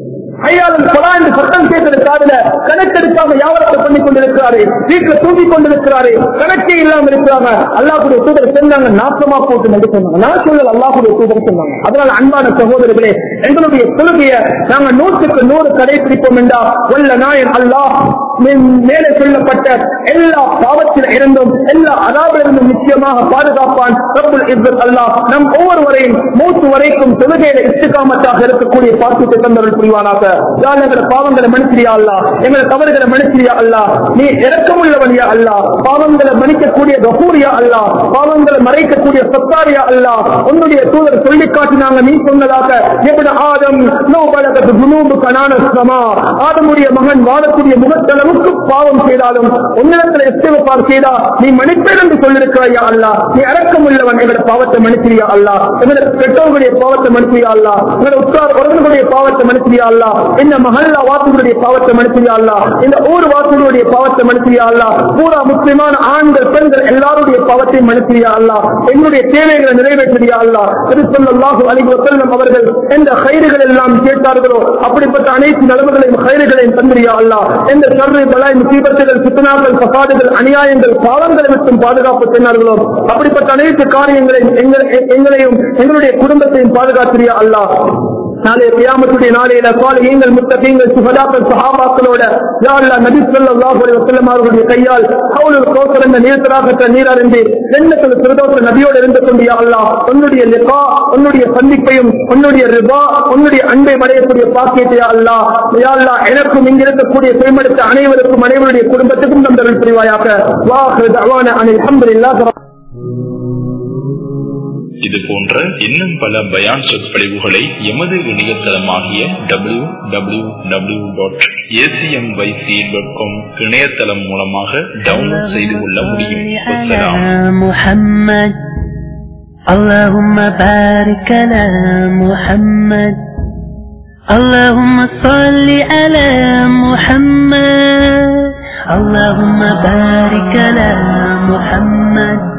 ஐயாளன் கொலா என்று சட்டம் கேட்டிருக்காருல கணக்கெடுக்காம வியாபாரத்தை பண்ணி கொண்டிருக்கிறாரு வீட்டுல தூங்கி கொண்டிருக்கிறாரு கணக்கே இல்லாம இருக்கிறாங்க அல்லாஹுடைய தூதர் சொன்னாங்க நாசமா போட்டு என்று சொன்னாங்க நான் சொல்லல அல்லாஹுடைய தூதர் சொன்னாங்க அதனால அன்பான சகோதரர்களே எங்களுடைய கொள்கையை நாங்க நூற்றுக்கு நூறு கடைபிடிப்போம் என்றா வல்ல நாயன் அல்லாஹ் மே- மேலே சொல்லப்பட்ட எல்லா பாவத்தில் இருந்தும் எல்லா அதாவிலிருந்தும் நிச்சயமாக பாதுகாப்பான் ரப்புல் இஸ்ஸத் அல்லாஹ் நம் ஒவ்வொருவரையும் மூத்து வரைக்கும் தொழுகையில இஸ்திகாமத்தாக இருக்கக்கூடிய பாக்கியத்தை தந்தவர்கள் புரிவானாக யாழ் எங்களை பாவங்களை மன்னிச்சிரியா அல்லா எங்களை தவறுகளை மன்னிச்சிரியா அல்லா நீ இறக்கமுள்ளவனியா அல்லா பாவங்களை மன்னிக்கக்கூடிய கபூரியா அல்லா பாவங்களை மறைக்கக்கூடிய சத்தாரியா அல்லா உன்னுடைய தூதர் சொல்லி காட்டினாங்க நீ சொன்னதாக எப்படி ஆதம் நோ பழகத்து குனூபு கனான சமா ஆதமுடைய மகன் வாழக்கூடிய முகத்தளவுக்கு பாவம் செய்தாலும் உன்னிடத்தில் எஸ்தேவப்பார் செய்தா நீ மன்னிப்பேன் என்று சொல்லிருக்கிறாயா அல்லா நீ இறக்கம் உள்ளவன் எங்களோட பாவத்தை மன்னிச்சிரியா அல்லா எங்களோட பெற்றோர்களுடைய பாவத்தை மன்னிச்சிரியா அல்லா எங்களோட உற்றார் உறவுகளுடைய பாவத்தை மன்னிச்சிரியா அல்லா இந்த மஹல்லா வாக்குகளுடைய பாவத்தை மன்னிச்சிரியா அல்லா இந்த ஊர் வாக்குகளுடைய பாவத்தை மன்னிச்சிரியா அல்லா பூரா முஸ்லிமான ஆண்கள் பெண்கள் எல்லாருடைய பாவத்தை மன்னிச்சிரியா அல்லா என்னுடைய தேவைகளை நிறைவேற்றியா அல்லா திருத்தல்லாஹு அலைஹி வஸல்லம் அவர்கள் எந்த கயிறுகள் எல்லாம் கேட்டார்களோ அப்படிப்பட்ட அனைத்து நலவுகளையும் கயிறுகளையும் தந்திரியா அல்லா எந்த சர்வை பலாய் முசீபத்துகள் சித்தனாக்கள் சபாதுகள் அநியாயங்கள் பாவங்களை விட்டும் பாதுகாப்பு சொன்னார்களோ அப்படிப்பட்ட அனைத்து காரியங்களையும் எங்கள்- எங்களையும் எங்களுடைய குடும்பத்தையும் பாதுகாத்திரியா அல்லா நாளைய கியாமத்துடைய நாளையில சாலிஹீங்கள் முத்தகீங்கள் சுகதாக்கள் சஹாபாக்களோட யா அல்லாஹ் நபி ஸல்லல்லாஹு அலைஹி வஸல்லம் அவர்களுடைய கையால் ஹவுலுல் கௌசர் என்ற நீர்த்தராகற்ற நீரறிந்து ஜன்னத்துல் ஃபிர்தௌஸ் நபியோடு இருந்து கொண்டு யா அல்லாஹ் உன்னுடைய லிகா உன்னுடைய சந்திப்பையும் உன்னுடைய ரிபா உன்னுடைய அன்பை அடையக்கூடிய பாக்கியத்தை யா அல்லாஹ் யா அல்லாஹ் எனக்கும் இங்க இருக்கக்கூடிய பெருமடுத்த அனைவருக்கும் அனைவருடைய குடும்பத்துக்கும் தந்தர்கள் புரிவாயாக வாஹு தவான அனில் அல்ஹம்துலில்லாஹ் இது போன்ற இன்னும் பல பயான் சொற்பொழிவுகளை எமது இணையதளமாகிய W W W dot A C M Y C dot com இணையதளம் மூலமாக டவுன்லோட் செய்து கொள்ள முடியும் அஸ்ஸலாம். على محمد اللهم بارك على محمد اللهم صل على محمد اللهم بارك على محمد